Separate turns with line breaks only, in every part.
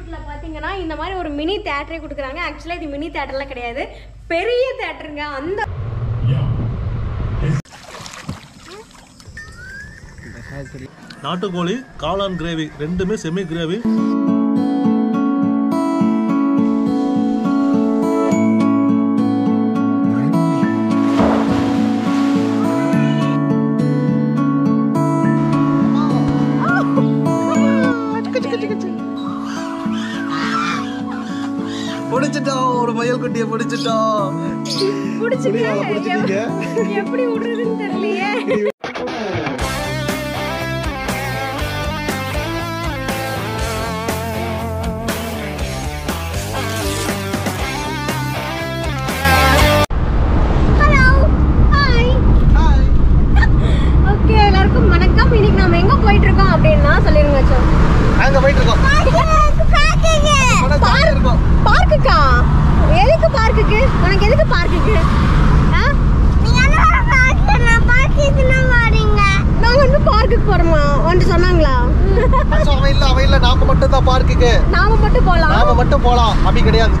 இன்ஸ்டியூட்ல பாத்தீங்கன்னா இந்த மாதிரி ஒரு மினி தேட்டரே கொடுக்குறாங்க ஆக்சுவலா இது மினி தேட்டர்லாம் கிடையாது பெரிய தேட்டருங்க அந்த
நாட்டுக்கோழி காளான் கிரேவி ரெண்டுமே செமி கிரேவி
பிடிச்சிட்டோம் ஒரு மயில் குட்டியை பிடிச்சிட்டோம்
பிடிச்சிட்டு எப்படி விடுறதுன்னு தெரியலையே ஹலோ ஹாய் ஓகே எல்லாருக்கும் வணக்கம் இன்னைக்கு நாம எங்க போயிட்டு இருக்கோம் அப்படின்னா சொல்லிருங்க சோ
அங்க போயிட்டு இருக்கோம் ஆனா ஜாலியா இருக்கும்
பார்க்குக்கா எதுக்கு பார்க்குக்கு உனக்கு எதுக்கு பார்க்குக்கு நாங்க வந்து பார்க்குக்கு போறோமா உன்ட்டு சொன்னாங்களா
அச்சோ, அவன் இல்ல அவன் இல்ல நாம மட்டும் தான் பார்க்குக்கு
நாம மட்டும் போலாம்
நாம மட்டும் போலாம் அப்படி கிடையாது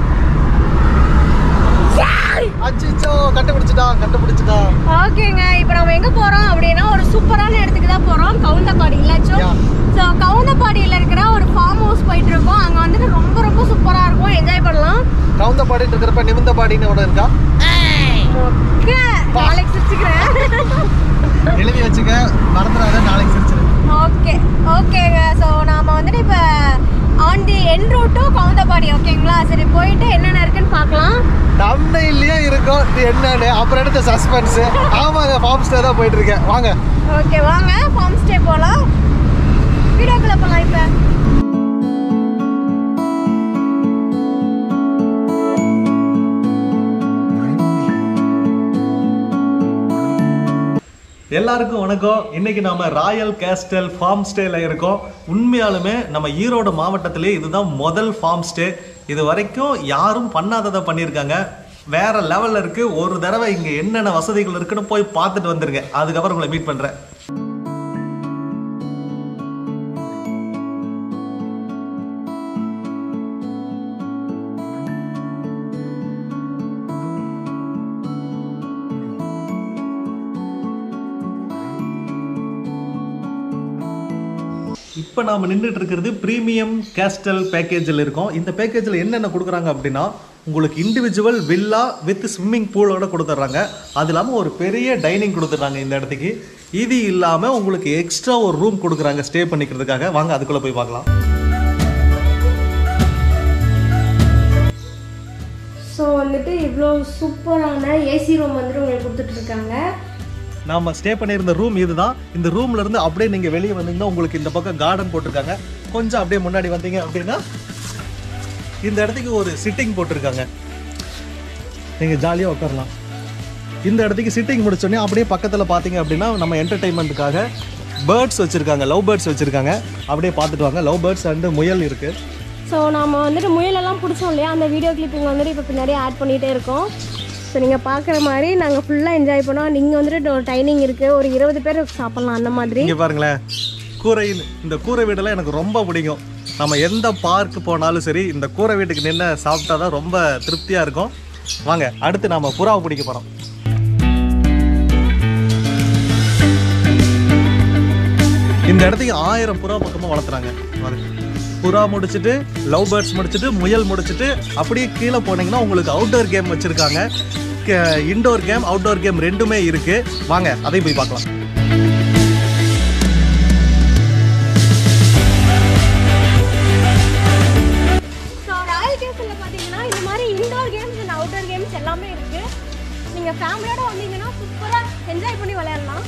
அச்சிச்சோ கண்டுபிடிச்சிட்டான் கண்டுபிடிச்சிட்டான்
ஓகேங்க இப்போ நம்ம எங்க போறோம் அப்படின்னா ஒரு சூப்பரான இடத்துக்கு தான் போறோம் கவுந்தப்பாடி இல்லாச்சும்
Yeah.
ஸோ கவுந்தப்பாடியில் இருக்கிற ஒரு ஃபார்ம் ஹவுஸ் போயிட்டு இருக்கோம் அங்க வந்துட்டு ரொம்ப ரொம்ப சூப்பரா இருக்கும் என்ஜாய் பண்ணலாம்
கவுந்த பாடிட்டு இருக்கிறப்ப நிமிந்த பாடின்னு ஒன்று இருக்கா
ஓகே நாளைக்கு சிரிச்சுக்கிறேன்
எழுதி வச்சுக்க மறந்துடாத நாளைக்கு சிரிச்சிரு
ஓகே ஓகேங்க ஸோ நாம வந்துட்டு இப்போ on the en route to Kavundappadi ஓகேங்களா சரி போயிட்டு என்னென்ன இருக்குன்னு பார்க்கலாம்
தம்னையிலயே இருக்கும் இது என்னன்னு அப்புறம் எடுத்த சஸ்பென்ஸ் ஆமாங்க ஃபார்ம் ஸ்டே தான் போயிட்டு இருக்கேன் வாங்க
ஓகே வாங்க ஃபார்ம் ஸ்டே போகலாம் வீடியோக்குள்ள போகலாம் இப்போ
எல்லாருக்கும் வணக்கம் இன்னைக்கு நாம ராயல் கேஸ்டல் ஃபார்ம் ஸ்டேல இருக்கோம் உண்மையாலுமே நம்ம ஈரோடு மாவட்டத்திலே இதுதான் முதல் ஃபார்ம் ஸ்டே இது வரைக்கும் யாரும் பண்ணாததை பண்ணியிருக்காங்க வேற லெவல்ல இருக்கு ஒரு தடவை இங்க என்னென்ன வசதிகள் இருக்குன்னு போய் பார்த்துட்டு வந்துருங்க அதுக்கப்புறம் உங்களை மீட் பண்றேன் இப்போ நாம் நின்றுட்டு இருக்கிறது ப்ரீமியம் கேஸ்டல் பேக்கேஜில் இருக்கோம் இந்த பேக்கேஜில் என்னென்ன கொடுக்குறாங்க அப்படின்னா உங்களுக்கு இண்டிவிஜுவல் வில்லா வித் ஸ்விம்மிங் பூலோட கொடுத்துட்றாங்க அது இல்லாமல் ஒரு பெரிய டைனிங் கொடுத்துட்றாங்க இந்த இடத்துக்கு இது இல்லாமல் உங்களுக்கு எக்ஸ்ட்ரா ஒரு ரூம் கொடுக்குறாங்க ஸ்டே பண்ணிக்கிறதுக்காக வாங்க அதுக்குள்ளே போய் பார்க்கலாம்
ஸோ வந்துட்டு இவ்வளோ சூப்பரான ஏசி ரூம் வந்துட்டு உங்களுக்கு கொடுத்துட்டு இருக்காங்க
நாம ஸ்டே பண்ணியிருந்த ரூம் இதுதான் இந்த ரூம்ல இருந்து அப்படியே நீங்க வெளியே வந்தீங்கன்னா உங்களுக்கு இந்த பக்கம் கார்டன் போட்டிருக்காங்க கொஞ்சம் அப்படியே முன்னாடி வந்தீங்க அப்படின்னா இந்த இடத்துக்கு ஒரு சிட்டிங் போட்டிருக்காங்க நீங்க ஜாலியா உட்காரலாம் இந்த இடத்துக்கு சிட்டிங் முடிச்சோடனே அப்படியே பக்கத்துல பாத்தீங்க அப்படின்னா நம்ம என்டர்டைன்மெண்ட்டுக்காக பேர்ட்ஸ் வச்சிருக்காங்க லவ் பேர்ட்ஸ் வச்சிருக்காங்க அப்படியே பார்த்துட்டு வாங்க லவ் பேர்ட்ஸ் அண்டு முயல் இருக்கு
ஸோ நாம வந்துட்டு முயலெல்லாம் பிடிச்சோம் இல்லையா அந்த வீடியோ கிளிப்பிங் வந்துட்டு இப்போ பின்னாடி ஆட் பண்ணிகிட்டே இருக்கோம் ஸோ நீங்கள் பார்க்குற மாதிரி நாங்கள் ஃபுல்லாக என்ஜாய் பண்ணோம் நீங்கள் வந்துட்டு ஒரு டைனிங் இருக்குது ஒரு இருபது பேர் சாப்பிட்லாம் அந்த மாதிரி
இங்க பாருங்களேன் கூரை இந்த கூரை வீடெல்லாம் எனக்கு ரொம்ப பிடிக்கும் நம்ம எந்த பார்க் போனாலும் சரி இந்த கூரை வீட்டுக்கு நின்று சாப்பிட்டா தான் ரொம்ப திருப்தியா இருக்கும் வாங்க அடுத்து நாம புறாவை பிடிக்க போறோம் இந்த இடத்துக்கு ஆயிரம் புறா பக்கமா வளர்த்துறாங்க பாருங்க. புறா முடிச்சுட்டு லவ் பேர்ட்ஸ் முடிச்சுட்டு முயல் முடிச்சுட்டு அப்படியே கீழே போனீங்கன்னா உங்களுக்கு அவுட்டோர் கேம் வச்சிருக்காங்க இன்டோர் கேம் அவுட்டோர் கேம் ரெண்டுமே இருக்கு வாங்க அதையும் போய் பார்க்கலாம்
ஸோ ராயல் கேஸில் பார்த்தீங்கன்னா இந்த மாதிரி indoor games and outdoor games எல்லாமே இருக்குது நீங்கள் ஃபேமிலியோட வந்தீங்கன்னா சூப்பராக என்ஜாய் பண்ணி விளையாடலாம்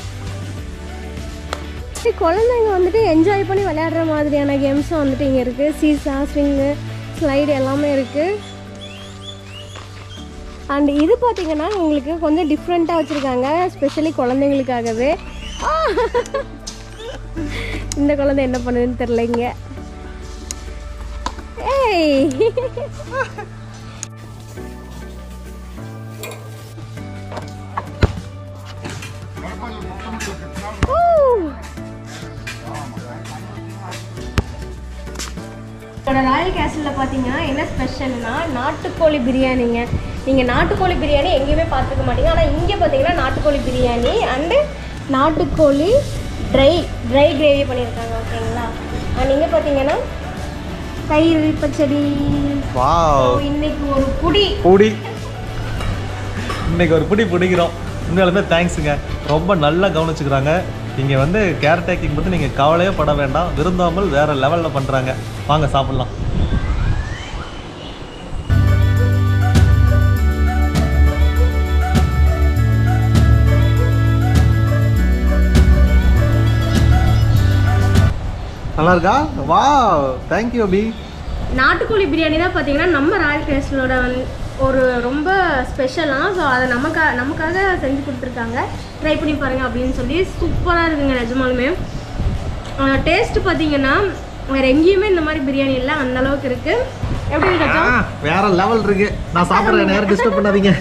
சரி, குழந்தைங்க வந்துட்டு என்ஜாய் பண்ணி விளையாடுற மாதிரியான கேம்ஸும் வந்துட்டு இங்கே இருக்குது சீசா ஸ்விங்கு ஸ்லைடு எல்லாமே இருக்குது அண்ட் இது பார்த்தீங்கன்னா உங்களுக்கு கொஞ்சம் டிஃப்ரெண்ட்டாக வச்சுருக்காங்க ஸ்பெஷலி குழந்தைங்களுக்காகவே ஆ! இந்த குழந்தை என்ன பண்ணுதுன்னு தெரிலங்க ஏய் ஊ! இதோட நம்மளோட ராயல் கேசலில் பார்த்தீங்கன்னா என்ன ஸ்பெஷல்னா நாட்டுக்கோழி பிரியாணிங்க நீங்கள் நாட்டுக்கோழி பிரியாணி எங்கேயுமே பார்த்துக்க மாட்டீங்க ஆனால் இங்கே பார்த்தீங்கன்னா நாட்டுக்கோழி பிரியாணி அண்டு நாட்டுக்கோழி ட்ரை ட்ரை கிரேவி பண்ணியிருக்காங்க ஓகேங்களா அண்ட் இங்கே பார்த்தீங்கன்னா தயிர் பச்சடி
வாவ்
So, இன்னைக்கு ஒரு புடி
புடி இன்னைக்கு ஒரு புடி பிடிக்கிறோம் உண்மையாலுமே தேங்க்ஸுங்க ரொம்ப நல்லா கவனிச்சுக்கிறாங்க இங்கே வந்து கேர் டேக்கிங் பற்றி நீங்கள் கவலையே பட வேண்டாம் விருந்தாமல் வேற லெவலில் பண்ணுறாங்க வாங்க சாப்பிட்லாம் நல்லா இருக்கா வா தேங்க்யூ அபி
நாட்டுக்கோழி பிரியாணி தான் பார்த்தீங்கன்னா நம்ம ராயல் கேஸ்டலோட வந்து ஒரு ரொம்ப ஸ்பெஷலாக ஸோ அதை நமக்கா நமக்காக செஞ்சு கொடுத்துருக்காங்க ட்ரை பண்ணி பாருங்க அப்படின்னு சொல்லி சூப்பராக இருக்குங்க நிஜமாலுமே டேஸ்ட் பார்த்தீங்கன்னா வேறு எங்கேயுமே இந்த மாதிரி பிரியாணி இல்லை அந்த அளவுக்கு இருக்கு எப்படி இருக்கா
வேற லெவல் இருக்கு நான் சாப்பிட்றேன் நேரம் டிஸ்டர்ப் பண்ணாதீங்க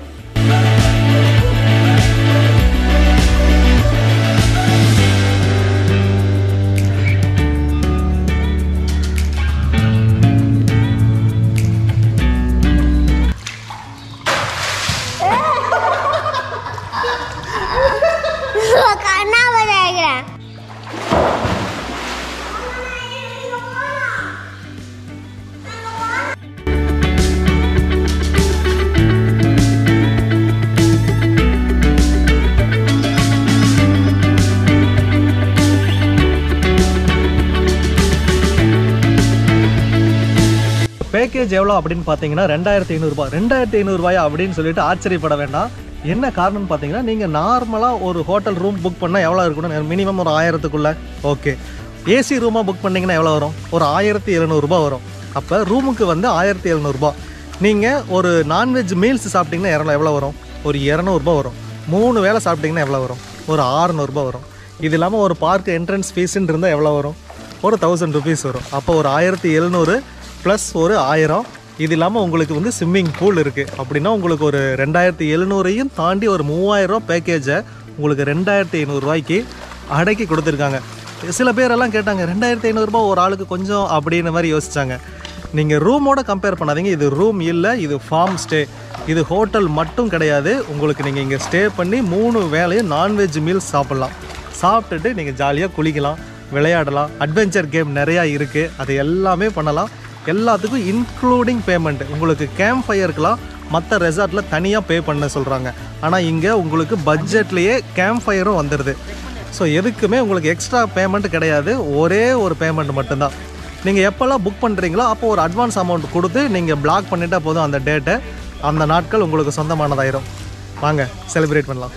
பேக்கேஜ் எவ்வளோ அப்படின்னு பார்த்தீங்கன்னா ரெண்டாயிரத்தி ஐநூறுரூபா ரெண்டாயிரத்தி ஐநூறுரூபாயா அப்படின்னு சொல்லிட்டு ஆச்சரியப்பட வேண்டாம் என்ன காரணம்னு பார்த்தீங்கன்னா நீங்கள் நார்மலாக ஒரு ஹோட்டல் ரூம் புக் பண்ணால் எவ்வளோ இருக்கணும் மினிமம் ஒரு ஆயிரத்துக்குள்ளே ஓகே ஏசி ரூமாக புக் பண்ணீங்கன்னா எவ்வளோ வரும் ஒரு ஆயிரத்தி எழுநூறுபா வரும் அப்போ ரூமுக்கு வந்து ஆயிரத்தி எழுநூறுபா நீங்கள் ஒரு நான்வெஜ் மீல்ஸ் சாப்பிட்டீங்கன்னா இரநூ எவ்வளோ வரும் ஒரு இரநூறுபா வரும் மூணு வேளை சாப்பிட்டீங்கன்னா எவ்வளோ வரும் ஒரு ஆறுநூறுபா வரும் இது இல்லாமல் ஒரு பார்க் என்ட்ரன்ஸ் ஃபீஸுன்னு இருந்தால் எவ்வளோ வரும் ஒரு தௌசண்ட் ருபீஸ் வரும் அப்போ ஒரு ஆயிரத்தி எழுநூறு ப்ளஸ் ஒரு ஆயிரம் இது இல்லாமல் உங்களுக்கு வந்து ஸ்விம்மிங் பூல் இருக்குது அப்படின்னா உங்களுக்கு ஒரு ரெண்டாயிரத்தி எழுநூறையும் தாண்டி ஒரு மூவாயிரம் பேக்கேஜை உங்களுக்கு ரெண்டாயிரத்தி ஐநூறுரூவாய்க்கு அடக்கி கொடுத்துருக்காங்க சில பேரெல்லாம் கேட்டாங்க ரெண்டாயிரத்தி ஐநூறுரூபா ஒரு ஆளுக்கு கொஞ்சம் அப்படின்ற மாதிரி யோசிச்சாங்க நீங்கள் ரூமோட கம்பேர் பண்ணாதீங்க இது ரூம் இல்லை இது ஃபார்ம் ஸ்டே இது ஹோட்டல் மட்டும் கிடையாது உங்களுக்கு நீங்கள் இங்கே ஸ்டே பண்ணி மூணு வேளையும் நான்வெஜ் மீல்ஸ் சாப்பிட்லாம் சாப்பிட்டுட்டு நீங்கள் ஜாலியாக குளிக்கலாம் விளையாடலாம் அட்வென்ச்சர் கேம் நிறையா இருக்குது அது எல்லாமே பண்ணலாம் எல்லாத்துக்கும் இன்க்ளூடிங் பேமெண்ட் உங்களுக்கு கேம்ப் ஃபயருக்கெலாம் மற்ற ரெசார்ட்டில் தனியாக பே பண்ண சொல்கிறாங்க ஆனால் இங்கே உங்களுக்கு பட்ஜெட்லேயே கேம்ப் ஃபயரும் வந்துடுது ஸோ எதுக்குமே உங்களுக்கு எக்ஸ்ட்ரா பேமெண்ட் கிடையாது ஒரே ஒரு பேமெண்ட் மட்டும்தான் நீங்கள் எப்போல்லாம் புக் பண்ணுறீங்களோ அப்போ ஒரு அட்வான்ஸ் அமௌண்ட் கொடுத்து நீங்கள் பிளாக் பண்ணிட்டா போதும் அந்த டேட்டை அந்த நாட்கள் உங்களுக்கு சொந்தமானதாயிரும் வாங்க செலிப்ரேட் பண்ணலாம்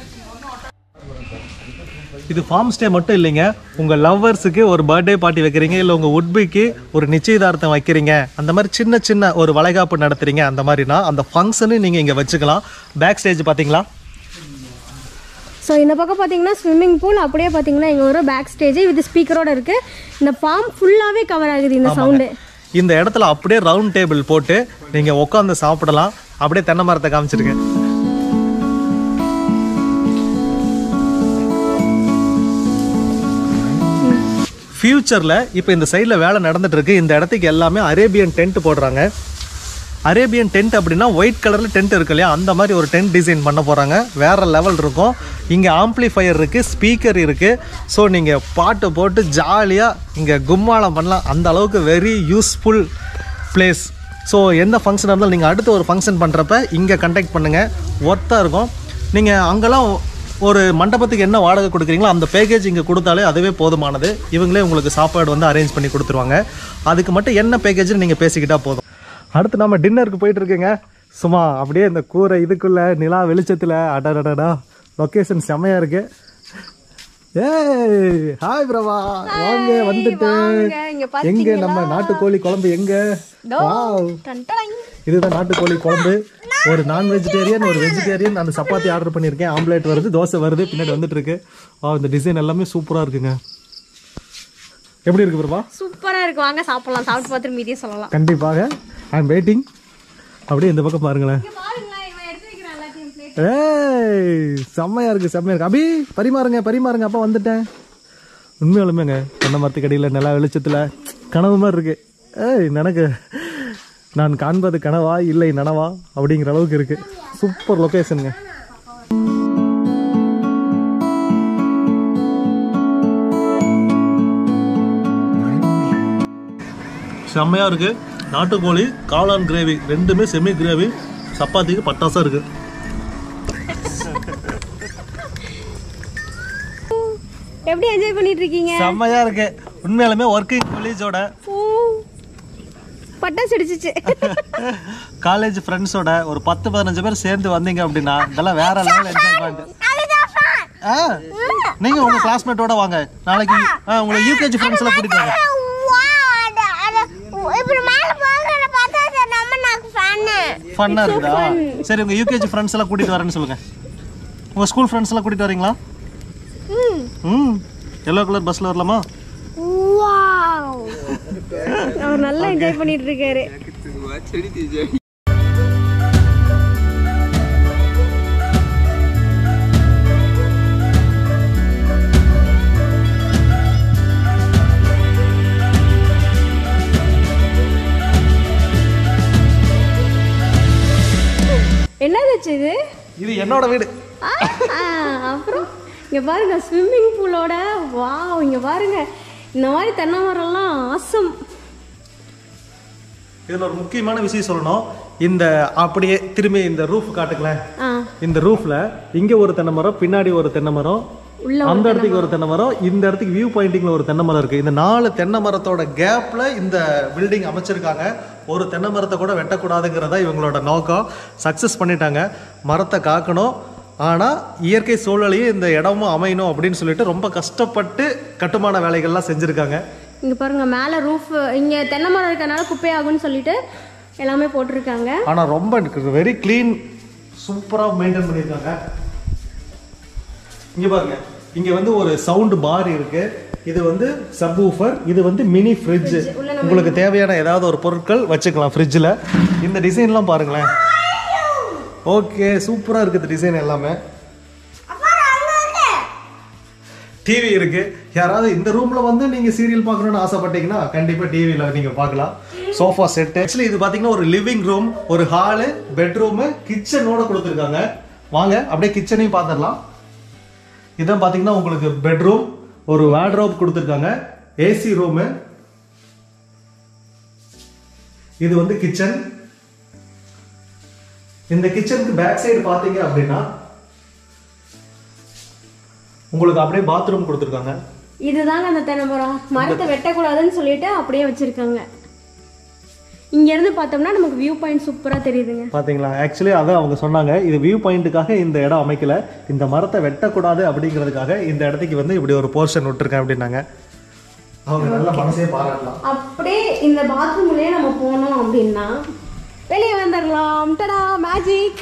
இது ஃபார்ம் ஸ்டே மட்டும் இல்லைங்க உங்கள் லவ்வர்ஸுக்கு ஒரு பர்த்டே பார்ட்டி வைக்கிறீங்க இல்லை உங்கள் உட்பிக்கு ஒரு நிச்சயதார்த்தம் வைக்கிறீங்க அந்த மாதிரி சின்ன சின்ன ஒரு வளைகாப்பு நடத்துறீங்க அந்த மாதிரினா அந்த ஃபங்க்ஷனு நீங்கள் இங்கே வச்சுக்கலாம் பேக் ஸ்டேஜ் பார்த்தீங்களா
ஸோ இந்த பக்கம் பார்த்தீங்கன்னா ஸ்விம்மிங் பூல் அப்படியே பார்த்தீங்கன்னா இங்கே ஒரு பேக் ஸ்டேஜ் வித் ஸ்பீக்கரோட இருக்குது இந்த ஃபார்ம் ஃபுல்லாகவே கவர் ஆகுது இந்த சவுண்டு
இந்த இடத்துல அப்படியே ரவுண்ட் டேபிள் போட்டு நீங்கள் உட்காந்து சாப்பிடலாம் அப்படியே தென்னை மரத்தை காமிச்சிருக்கேன் ஃப்யூச்சரில் இப்போ இந்த சைடில் வேலை நடந்துட்டு இருக்கு இந்த இடத்துக்கு எல்லாமே அரேபியன் டென்ட் போடுறாங்க அரேபியன் டென்ட் அப்படின்னா ஒயிட் கலரில் டென்ட் இருக்கு இல்லையா அந்த மாதிரி ஒரு டென்ட் டிசைன் பண்ண போகிறாங்க வேறு லெவல் இருக்கும் இங்கே ஆம்ப்ளிஃபையர் இருக்குது ஸ்பீக்கர் இருக்குது ஸோ நீங்கள் பாட்டு போட்டு ஜாலியாக இங்கே கும்மாளம் பண்ணலாம் அந்த அளவுக்கு வெரி யூஸ்ஃபுல் பிளேஸ் ஸோ எந்த ஃபங்க்ஷனாக இருந்தாலும் நீங்கள் அடுத்து ஒரு ஃபங்க்ஷன் பண்ணுறப்ப இங்கே கண்டக்ட் பண்ணுங்கள் ஒர்த்தாக இருக்கும் நீங்கள் அங்கெல்லாம் ஒரு மண்டபத்துக்கு என்ன வாடகை கொடுக்குறீங்களோ அந்த பேக்கேஜ் இங்கே கொடுத்தாலே அதுவே போதுமானது இவங்களே உங்களுக்கு சாப்பாடு வந்து அரேஞ்ச் பண்ணி கொடுத்துருவாங்க அதுக்கு மட்டும் என்ன பேக்கேஜ்னு நீங்கள் பேசிக்கிட்டா போதும் அடுத்து நம்ம டின்னருக்கு போயிட்டு இருக்கேங்க சும்மா அப்படியே இந்த கூரை இதுக்குள்ள நிலா வெளிச்சத்தில் அடடடா லொக்கேஷன் செம்மையா இருக்கு ஏய் ஹாய் பிரபா வாங்க வந்துட்டேன்
இங்க
எங்க நம்ம நாட்டுக்கோழி குழம்பு எங்க வாவ் இதுதான் நாட்டுக்கோழி குழம்பு ஒரு நான் வெஜிடேரியன் ஒரு வெஜிடேரியன் அந்த சப்பாத்தி ஆர்டர் பண்ணியிருக்கேன் ஆம்லேட் வருது தோசை வருது பின்னாடி வந்துட்டு இருக்கு வா இந்த டிசைன் எல்லாமே சூப்பரா இருக்குங்க எப்படி இருக்கு பிரபா
சூப்பராக இருக்கு வாங்க சாப்பிடலாம் சாப்பிட்டு பார்த்துட்டு மீதியே சொல்லலாம்
கண்டிப்பாக ஐ எம் வெயிட்டிங் அப்படியே இந்த பக்கம் பாருங்களேன் ஏய் செம்மையா இருக்கு செம்மையா இருக்கு அபி பரிமாறுங்க பரிமாறுங்க அப்பா வந்துட்டேன் உண்மையாலுமேங்க தென்னை மரத்துக்கு அடியில் நிலா வெளிச்சத்தில் கனவு மாதிரி இருக்கு ஏய் எனக்கு நான் காண்பது கனவா இல்லை நனவா அப்படிங்கிற அளவுக்கு இருக்கு சூப்பர் லொகேஷனுங்க செம்மையா இருக்கு நாட்டுக்கோழி காளான் கிரேவி ரெண்டுமே செமி கிரேவி சப்பாத்திக்கு பட்டாசா இருக்கு
எப்படி என்ஜாய் பண்ணிட்டு இருக்கீங்க
செம்மையா இருக்கு உண்மையாலுமே ஒர்க்கிங் கொலீஜோட
ஓ, பட்டாசு அடிச்சிச்சு
காலேஜ் ஃப்ரெண்ட்ஸோட ஒரு பத்து பதினஞ்சு பேர் சேர்ந்து வந்தீங்க அப்படின்னா இதெல்லாம் வேற லெவல் என்ஜாய்மெண்ட் ஆ நீங்க உங்க கிளாஸ்மேட்டோட வாங்க நாளைக்கு ஆ, உங்களை யூகேஜி ஃப்ரெண்ட்ஸ் எல்லாம் கூட்டிட்டு வாங்க
ఇప్పుడు మేల పోగల పతాస నమ్మ నాకు ఫన్
ஃபன்னா இருக்குதா சரி உங்க யூகேஜி ஃப்ரெண்ட்ஸ் எல்லாம் கூட்டிட்டு வரேன்னு சொல்லுங்க உங்க ஸ்கூல் ஃப்ரெண்ட்ஸ் எல்லாம் கூட்டிட்டு வரீங்களா ம் எல்லோ கலர் பஸ்ல வரலாமா
వావ్
அவர் நல்லா என்ஜாய் பண்ணிட்டு இருக்காரு என்னதாச்சு இது
இது என்னோட வீடு
ஆ, ஆ, அப்புறம் இங்க பாருங்க ஸ்விம்மிங் பூலோட வாவ் இங்க பாருங்க இந்த மாதிரி தென்னை மரம்லாம் ஆசம்
இதுல ஒரு முக்கியமான விஷயம் சொல்லணும் இந்த அப்படியே திரும்பி இந்த ரூஃப் காட்டுங்களேன்
ஆ
இந்த ரூஃப்ல இங்க ஒரு தென்னை மரம் பின்னாடி ஒரு தென்னை மரம்
உள்ள
அந்த இடத்துக்கு ஒரு தென்னை மரம் இந்த இடத்துக்கு வியூ பாயிண்டிங்ல ஒரு தென்னை மரம் இருக்கு இந்த நாலு தென்னை மரத்தோட கேப்ல இந்த பில்டிங் அமைச்சிருக்காங்க ஒரு தென்னை மரத்தை கூட வெட்டக்கூடாதுங்கிறதா இவங்களோட நோக்கம் சக்சஸ் பண்ணிட்டாங்க மரத்தை காக்கணும் ஆனா இயற்கை சூழலையும் இந்த இடமும் அமையணும் அப்படின்னு சொல்லிட்டு ரொம்ப கஷ்டப்பட்டு கட்டுமான வேலைகள்லாம் செஞ்சிருக்காங்க
இங்க பாருங்க மேல ரூஃப் இங்க தென்னை மரம் இருக்கறனால குப்பையாகும்னு சொல்லிட்டு எல்லாமே போட்டிருக்காங்க
ஆனா ரொம்ப வெரி க்ளீன் சூப்பரா மெயின்டைன் பண்ணியிருக்காங்க இங்க பாருங்க இங்க வந்து ஒரு சவுண்ட் பார் இருக்கு இது வந்து சப் இது வந்து மினி ஃப்ரிட்ஜ் உங்களுக்கு தேவையான ஏதாவது ஒரு பொருட்கள் வச்சுக்கலாம் ஃப்ரிட்ஜில் இந்த டிசைன்லாம் பாருங்களேன் ஓகே சூப்பரா இருக்குது டிசைன் எல்லாமே டிவி இருக்கு யாராவது இந்த ரூம்ல வந்து நீங்க சீரியல் பார்க்கணும்னு ஆசைப்பட்டீங்கன்னா கண்டிப்பா டிவில நீங்க பார்க்கலாம் சோஃபா செட் ஆக்சுவலி இது பாத்தீங்கன்னா ஒரு லிவிங் ரூம் ஒரு ஹாலு பெட்ரூம் கிச்சனோட கொடுத்துருக்காங்க வாங்க அப்படியே கிச்சனையும் பார்த்துடலாம் இதான் பாத்தீங்கன்னா உங்களுக்கு பெட்ரூம் ஒரு வார்ட்ரோப் கொடுத்துருக்காங்க ஏசி ரூமு இது வந்து கிச்சன் இந்த கிச்சனுக்கு பேக் சைடு பாத்தீங்க அப்படின்னா உங்களுக்கு அப்படியே பாத்ரூம் கொடுத்துருக்காங்க
இதுதாங்க அந்த தென்னை மரம் மரத்தை வெட்டக்கூடாதுன்னு சொல்லிட்டு அப்படியே வச்சிருக்காங்க இங்க இருந்து பார்த்தோம்னா நமக்கு வியூ பாயிண்ட் சூப்பரா தெரியுதுங்க
பாத்தீங்களா ஆக்சுவலி அதான் அவங்க சொன்னாங்க இது வியூ பாயிண்ட்டுக்காக இந்த இடம் அமைக்கல இந்த மரத்தை வெட்டக்கூடாது அப்படிங்கிறதுக்காக இந்த இடத்துக்கு வந்து இப்படி ஒரு போர்ஷன் விட்டுருக்கேன் அப்படின்னாங்க அவங்க நல்ல மனசே பாராட்டலாம்
அப்படியே இந்த பாத்ரூம்லயே நம்ம போனோம் அப்படின்னா வெளியே வந்துடலாம் டடா மேஜிக்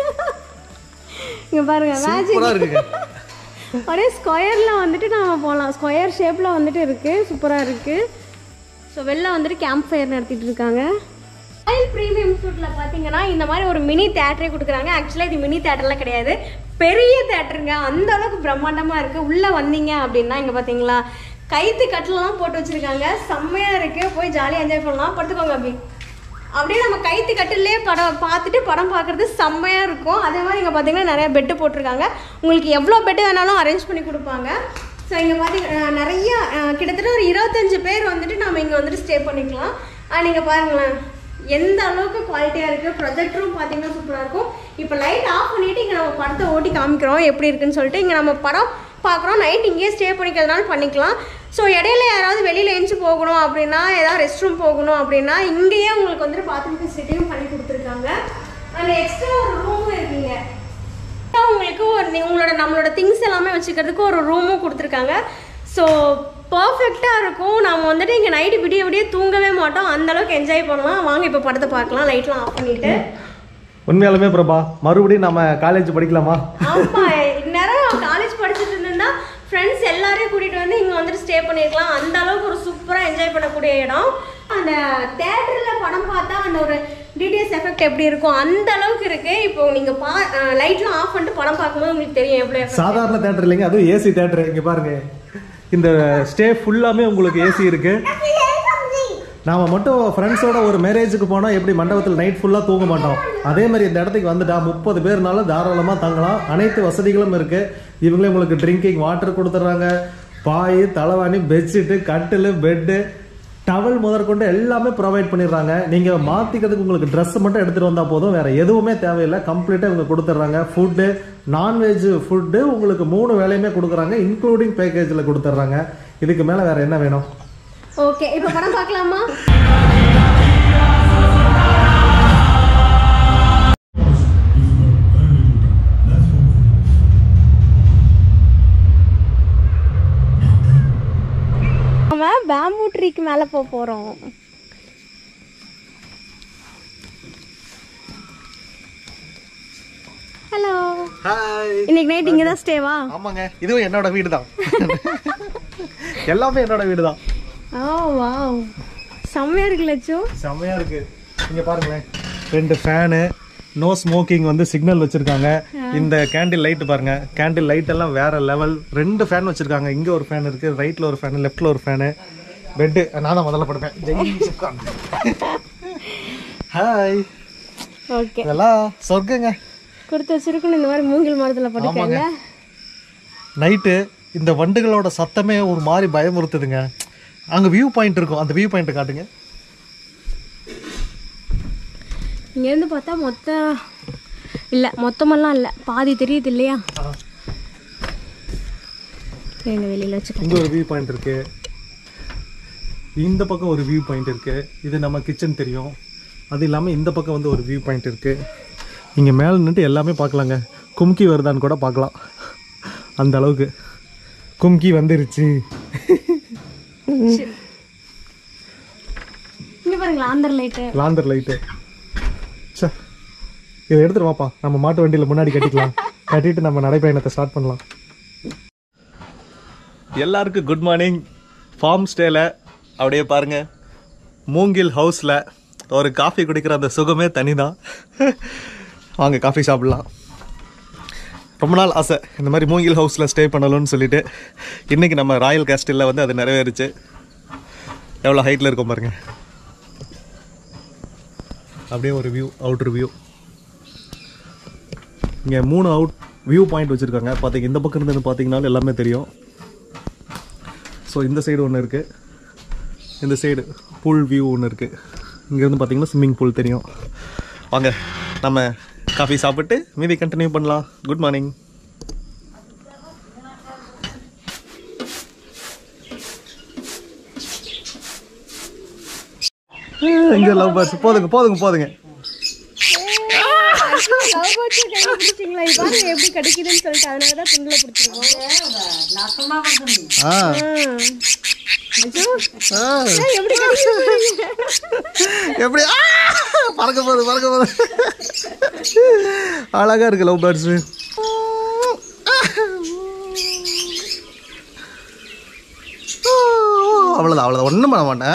இங்க பாருங்க மேஜிக்
சூப்பரா இருக்குங்க
அப்படியே ஸ்கொயர்ல வந்துட்டு நாம போகலாம் ஸ்கொயர் ஷேப்ல வந்துட்டு இருக்கு சூப்பரா இருக்கு ஸோ வெளில வந்துட்டு கேம்ப் ஃபயர் நடத்திட்டு இருக்காங்க ராயல் ப்ரீமியம் சூட்டில் பார்த்தீங்கன்னா இந்த மாதிரி ஒரு மினி தேட்டரே கொடுக்குறாங்க ஆக்சுவலாக இது மினி தேட்டர்லாம் கிடையாது பெரிய தேட்டருங்க அந்த அளவுக்கு பிரம்மாண்டமாக இருக்குது உள்ளே வந்தீங்க அப்படின்னா இங்கே பார்த்தீங்களா கைத்து கட்டிலலாம் போட்டு வச்சுருக்காங்க செம்மையாக இருக்குது போய் ஜாலியாக என்ஜாய் பண்ணலாம் படுத்துக்கோங்க அப்படி அப்படியே நம்ம கைத்து கட்டிலே படம் பார்த்துட்டு படம் பார்க்குறது செம்மையாக இருக்கும் அதே மாதிரி இங்கே பார்த்தீங்கன்னா நிறைய பெட்டு போட்டிருக்காங்க உங்களுக்கு எவ்வளோ பெட்டு வேணாலும் அரேஞ்ச் பண்ணி கொடுப்பாங்க ஸோ இங்கே பார்த்தீங்கன்னா நிறைய அஹ், கிட்டத்தட்ட ஒரு இருபத்தஞ்சு பேர் வந்துட்டு நம்ம இங்கே வந்துட்டு ஸ்டே பண்ணிக்கலாம் நீங்கள் பாருங்களேன் எந்த அளவுக்கு குவாலிட்டியாக இருக்குது ப்ரொஜெக்டரும் பார்த்தீங்கன்னா சூப்பராக இருக்கும் இப்போ லைட் ஆஃப் பண்ணிவிட்டு இங்கே நம்ம படத்தை ஓட்டி காமிக்கிறோம் எப்படி இருக்குன்னு சொல்லிட்டு இங்கே நம்ம படம் பார்க்குறோம் நைட் இங்கேயே ஸ்டே பண்ணிக்கிறதுனால பண்ணிக்கலாம் ஸோ இடையில யாராவது வெளியில் எழுந்து போகணும் அப்படின்னா ஏதாவது ரெஸ்ட் ரூம் போகணும் அப்படின்னா இங்கேயே உங்களுக்கு வந்துட்டு பாத்ரூம் ஃபெசிலிட்டியும் பண்ணி கொடுத்துருக்காங்க அண்ட் எக்ஸ்ட்ரா ஒரு ரூமும் இருக்குங்க உங்களுக்கு ஒரு நீ- உங்களோட நம்மளோட திங்ஸ் எல்லாமே வச்சுக்கிறதுக்கு ஒரு ரூமும் கொடுத்துருக்காங்க ஸோ பர்ஃபெக்டாக இருக்கும் நம்ம வந்துட்டு இங்கே நைட்டு விடிய விடிய தூங்கவே மாட்டோம் அந்த அளவுக்கு என்ஜாய் பண்ணலாம் வாங்க இப்போ படத்தை பார்க்கலாம் லைட்லாம் ஆஃப் பண்ணிட்டு
உண்மையாலுமே பிரபா மறுபடியும் நம்ம காலேஜ் படிக்கலாமா
ஆமா இந்நேரம் காலேஜ் படிச்சுட்டு இருந்தேன்னா ஃப்ரெண்ட்ஸ் எல்லாரையும் கூட்டிட்டு வந்து இங்க வந்துட்டு ஸ்டே பண்ணிருக்கலாம் அந்த அளவுக்கு ஒரு சூப்பரா என்ஜாய் பண்ணக்கூடிய இடம் அந்த தேட்டர்ல படம் பார்த்தா அந்த ஒரு டிடிஎஸ் எஃபெக்ட் எப்படி இருக்கும் அந்த அளவுக்கு இருக்கு இப்போ நீங்க பா லைட்லாம் ஆஃப் பண்ணிட்டு படம் பார்க்கும்போது உங்களுக்கு தெரியும் எவ்வளவு effect.
சாதாரண தேட்டர் இல்லைங்க அதுவும் ஏசி தேட்டர் இங்க பாருங்க இந்த ஸ்டே ஃபுல்லாமே உங்களுக்கு ஏசி இருக்கு நாம மட்டும் ஃப்ரெண்ட்ஸோட ஒரு மேரேஜுக்கு போனால் எப்படி மண்டபத்தில் நைட் ஃபுல்லாக தூங்க மாட்டோம் அதே மாதிரி இந்த இடத்துக்கு வந்துட்டா முப்பது பேர்னாலும் தாராளமாக தங்கலாம் அனைத்து வசதிகளும் இருக்கு இவங்களே உங்களுக்கு ட்ரிங்கிங் வாட்டர் கொடுத்துட்றாங்க பாய் தலைவாணி பெட்ஷீட்டு கட்டில் பெட்டு டவல் முதற்கொண்டு எல்லாமே ப்ரொவைட் பண்ணிடுறாங்க நீங்கள் மாற்றிக்கிறதுக்கு உங்களுக்கு Dress மட்டும் எடுத்துகிட்டு வந்தால் போதும் வேறு எதுவுமே தேவையில்லை கம்ப்ளீட்டாக இவங்க கொடுத்துட்றாங்க ஃபுட்டு நான்வெஜ் ஃபுட்டு உங்களுக்கு மூணு வேலையுமே கொடுக்குறாங்க இன்க்ளூடிங் பேக்கேஜில் கொடுத்துட்றாங்க இதுக்கு மேலே வேறு என்ன வேணும்
ஓகே இப்போ படம் பார்க்கலாமா நம்ம பேம்பூ ட்ரீக்கு மேலே போக போகிறோம் ஹலோ
ஹாய்
இன்னைக்கு நைட் இங்கே தான் ஸ்டேவா
ஆமாங்க இதுவும் என்னோட வீடு தான் எல்லாமே என்னோட வீடு தான்
ஓ வாவ் செம்மையா இருக்கு லட்சு
செம்மையா இருக்கு இங்க பாருங்களேன் ரெண்டு ஃபேனு நோ ஸ்மோக்கிங் வந்து சிக்னல் வச்சிருக்காங்க இந்த கேண்டில் லைட் பாருங்க கேண்டில் லைட் எல்லாம் வேற லெவல் ரெண்டு ஃபேன் வச்சிருக்காங்க இங்க ஒரு ஃபேன் இருக்கு ரைட்ல ஒரு ஃபேன் லெஃப்ட்ல ஒரு ஃபேனு பெட்டு நான் தான் முதல்ல படுப்பேன் ஹாய்
ஓகே
இதெல்லாம் சொர்க்கங்க
கொடுத்து வச்சிருக்கணும் இந்த மாதிரி மூங்கில் மரத்தில் படுக்கல
நைட்டு இந்த வண்டுகளோட சத்தமே ஒரு மாதிரி பயமுறுத்துதுங்க அங்க வியூ பாயிண்ட் இருக்கும் அந்த வியூ பாயிண்ட் காட்டுங்க
இங்கேருந்து பார்த்தா மொத்த இல்லை மொத்தமெல்லாம் இல்லை பாதி தெரியுது இல்லையா எங்க வெளியில் வச்சுக்கலாம்
இங்க ஒரு வியூ பாயிண்ட் இருக்கு இந்த பக்கம் ஒரு வியூ பாயிண்ட் இருக்கு இது நம்ம கிச்சன் தெரியும் அது இல்லாம இந்த பக்கம் வந்து ஒரு வியூ பாயிண்ட் இருக்கு இங்க மேல நின்று எல்லாமே பார்க்கலாங்க கும்கி வருதான்னு கூட பார்க்கலாம் அந்த அளவுக்கு கும்கி வந்துருச்சு
இங்கே பாருங்களா ஆந்தர் லைட்டு
லாந்தர் லைட்டு சே இதை எடுத்துட்டு வாப்பா நம்ம மாட்டு வண்டியில முன்னாடி கட்டிக்கலாம் கட்டிட்டு நம்ம நடைப்பயணத்தை ஸ்டார்ட் பண்ணலாம் எல்லாருக்கும் குட் மார்னிங் ஃபார்ம் ஸ்டேல அப்படியே பாருங்க மூங்கில் ஹவுஸில் ஒரு காஃபி குடிக்கிற அந்த சுகமே தனி தான் வாங்க காஃபி சாப்பிடலாம் ரொம்ப நாள் ஆசை இந்த மாதிரி மூங்கில் ஹவுஸில் ஸ்டே பண்ணணும்னு சொல்லிட்டு இன்றைக்கி நம்ம ராயல் கேஸ்டில் வந்து அது நிறைவேறுச்சு எவ்வளோ ஹைட்டில் இருக்கும் பாருங்க அப்படியே ஒரு வியூ அவுட்ரு வியூ இங்கே மூணு அவுட் வியூ பாயிண்ட் வச்சுருக்காங்க பார்த்தீங்க இந்த பக்கம் இருந்து பார்த்தீங்கனாலும் எல்லாமே தெரியும் ஸோ இந்த சைடு ஒன்று இருக்குது இந்த சைடு பூல் வியூ ஒன்று இருக்குது இங்கேருந்து பார்த்தீங்கன்னா ஸ்விம்மிங் பூல் தெரியும் வாங்க நம்ம காஃபி சாப்பிட்டு மீதி கண்டினியூ பண்ணலாம் குட் மார்னிங் இங்கே லவ் பேர்ட்ஸ் போதுங்க போதுங்க போதுங்க
கண்டுபிடிச்சிங்களா இது பாருங்க எப்படி கிடைக்குதுன்னு சொல்லிட்டு அதனால தான் துண்டில் பிடிச்சிருக்கோம்
ஆ ஆ
எப்படி கிடைக்குது
எப்படி ஆ! பறக்க போகுது பறக்க போகுது அழகா இருக்கு லவ் பேர்ட்ஸ் அவ்வளோதான் அவ்வளோதான் ஒன்றும் பண்ண மாட்டேன்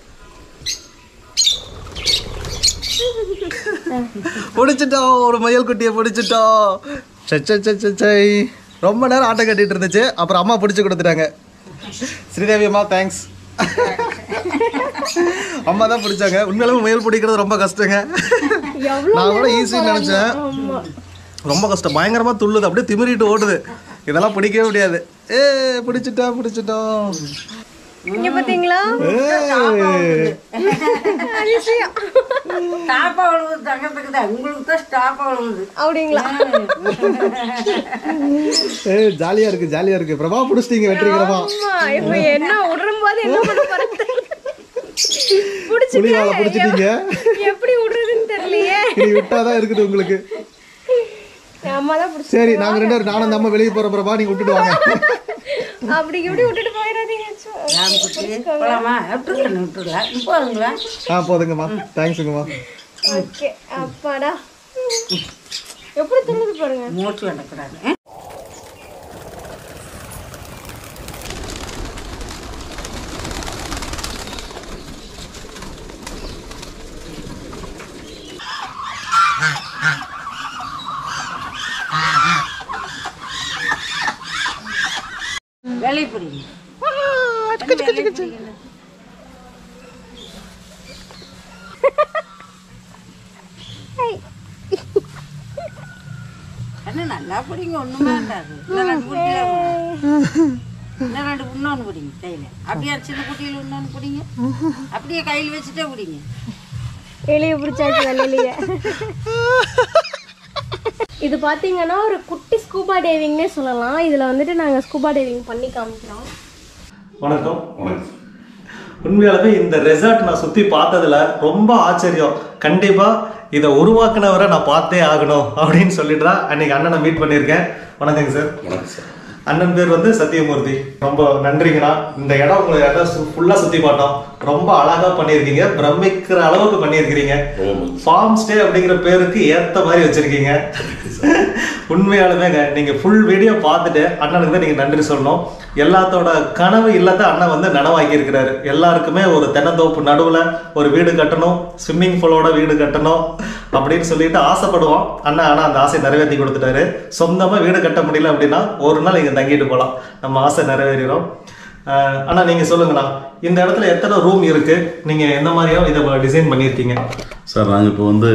பிடிச்சிட்டோம் ஒரு மயில் குட்டியை பிடிச்சிட்டோம் சை, சை, சை, சை, சை. ரொம்ப நேரம் ஆட்டம் கட்டிட்டு இருந்துச்சு அப்புறம் அம்மா பிடிச்சி கொடுத்துட்டாங்க ஸ்ரீதேவி அம்மா தேங்க்ஸ் அம்மா தான் பிடிச்சாங்க உண்மையிலுமே முயல் பிடிக்கிறது ரொம்ப கஷ்டங்க நான் கூட ஈஸின்னு நினச்சேன்
ஆமா
ரொம்ப கஷ்டம் பயங்கரமா துள்ளுது அப்படியே திமிரிட்டு ஓடுது இதெல்லாம் பிடிக்கவே முடியாது ஏ பிடிச்சிட்டா பிடிச்சிட்டோம்
இங்க பாத்தீங்களா
ஏய்.
அதிசயம்
ஸ்டாப் அவ்வளவு தங்கத்துக்கு தான் உங்களுக்கு தான் ஸ்டாப் அவ்வளவு
அப்படிங்களா
ஏய் ஜாலியா இருக்கு ஜாலியா இருக்கு பிரபா பிடிச்சிட்டீங்க வெற்றிகரமா
ஆமா இப்ப என்ன விடுறும் போது என்ன பண்ண போறது
புலிவாலை
பிடிச்சிட்டு
பிடிச்சிட்டீங்க
எப்படி விடுறதுன்னு தெரியலையே
இனி விட்டாதான் இருக்குது உங்களுக்கு
என் அம்மா தான் பிடிச்சி
சரி நாங்க ரெண்டு பேரும் நானும் நம்ம வெளியே போற பிரபா நீங்க விட்டுட்டு வாங்க
அப்படி இப்படி விட்டுட்டு போயிடாதீங்க சு.
போலாமா எப்படி விட்டுடலாம் போதுங்களா
ஆ போதுங்கம்மா தேங்க்ஸுங்கம்மா
ஓகே அப்பாடா எப்படி துள்ளுது பாருங்க
மூச்சு விடக்கூடாது வெளியே பிடிங்க நல்லா பிடிங்க ஒன்றுமே இருக்காது இன்னும் ரெண்டு குட்டியில் இன்னும் ரெண்டு இன்னொன்று பிடிங்க கையில் அப்படியே சின்ன குட்டியில் இன்னொன்று பிடிங்க அப்படியே கையில் வச்சுட்டே பிடிங்க
எலிய பிடிச்சாச்சு வெள்ளையிலேயே இது பார்த்தீங்கன்னா ஒரு குட்டி ஸ்கூபா டைவிங்னே சொல்லலாம் இதில் வந்துட்டு நாங்கள் ஸ்கூபா டைவிங் பண்ணி காமிக்கிறோம்
வணக்கம் உண்மையாலுமே இந்த ரெசார்ட் நான் சுத்தி பார்த்ததுல ரொம்ப ஆச்சரியம் கண்டிப்பா இதை உருவாக்குனவரை நான் பார்த்தே ஆகணும் அப்படின்னு சொல்லிட்டு தான் அன்னைக்கு அண்ணனை மீட் பண்ணியிருக்கேன் வணக்கங்க சார்
வணக்கம் சார்
அண்ணன் பேர் வந்து சத்தியமூர்த்தி ரொம்ப நன்றிங்கண்ணா இந்த இடம் உங்களை இடம் ஃபுல்லாக சுற்றி பார்த்தோம் ரொம்ப அழகா பண்ணியிருக்கீங்க பிரமிக்கிற அளவுக்கு பண்ணியிருக்கிறீங்க
ரொம்ப
ஃபார்ம் ஸ்டே அப்படிங்கிற பேருக்கு ஏத்த மாதிரி வச்சிருக்கீங்க உண்மையாலுமேங்க நீங்க ஃபுல் வீடியோ பார்த்துட்டு அண்ணனுக்கு தான் நீங்க நன்றி சொல்லணும் எல்லாத்தோட கனவு இல்லத்தை அண்ணன் வந்து நனவாக்கி இருக்கிறாரு எல்லாருக்குமே ஒரு தென்னந்தோப்பு நடுவுல ஒரு வீடு கட்டணும் ஸ்விம்மிங் பூலோட வீடு கட்டணும் அப்படின்னு சொல்லிட்டு ஆசைப்படுவோம் அண்ணன் ஆனா அந்த ஆசை நிறைவேற்றி கொடுத்துட்டாரு சொந்தமா வீடு கட்ட முடியல அப்படின்னா ஒரு நாள் இங்க தங்கிட்டு போகலாம் நம்ம ஆசை நிறைவேறிடும் அஹ் அண்ணா நீங்க சொல்லுங்கண்ணா இந்த இடத்துல எத்தனை ரூம் இருக்கு நீங்க எந்த மாதிரியும் இதை டிசைன் பண்ணியிருக்கீங்க
சார் நாங்கள் இப்போ வந்து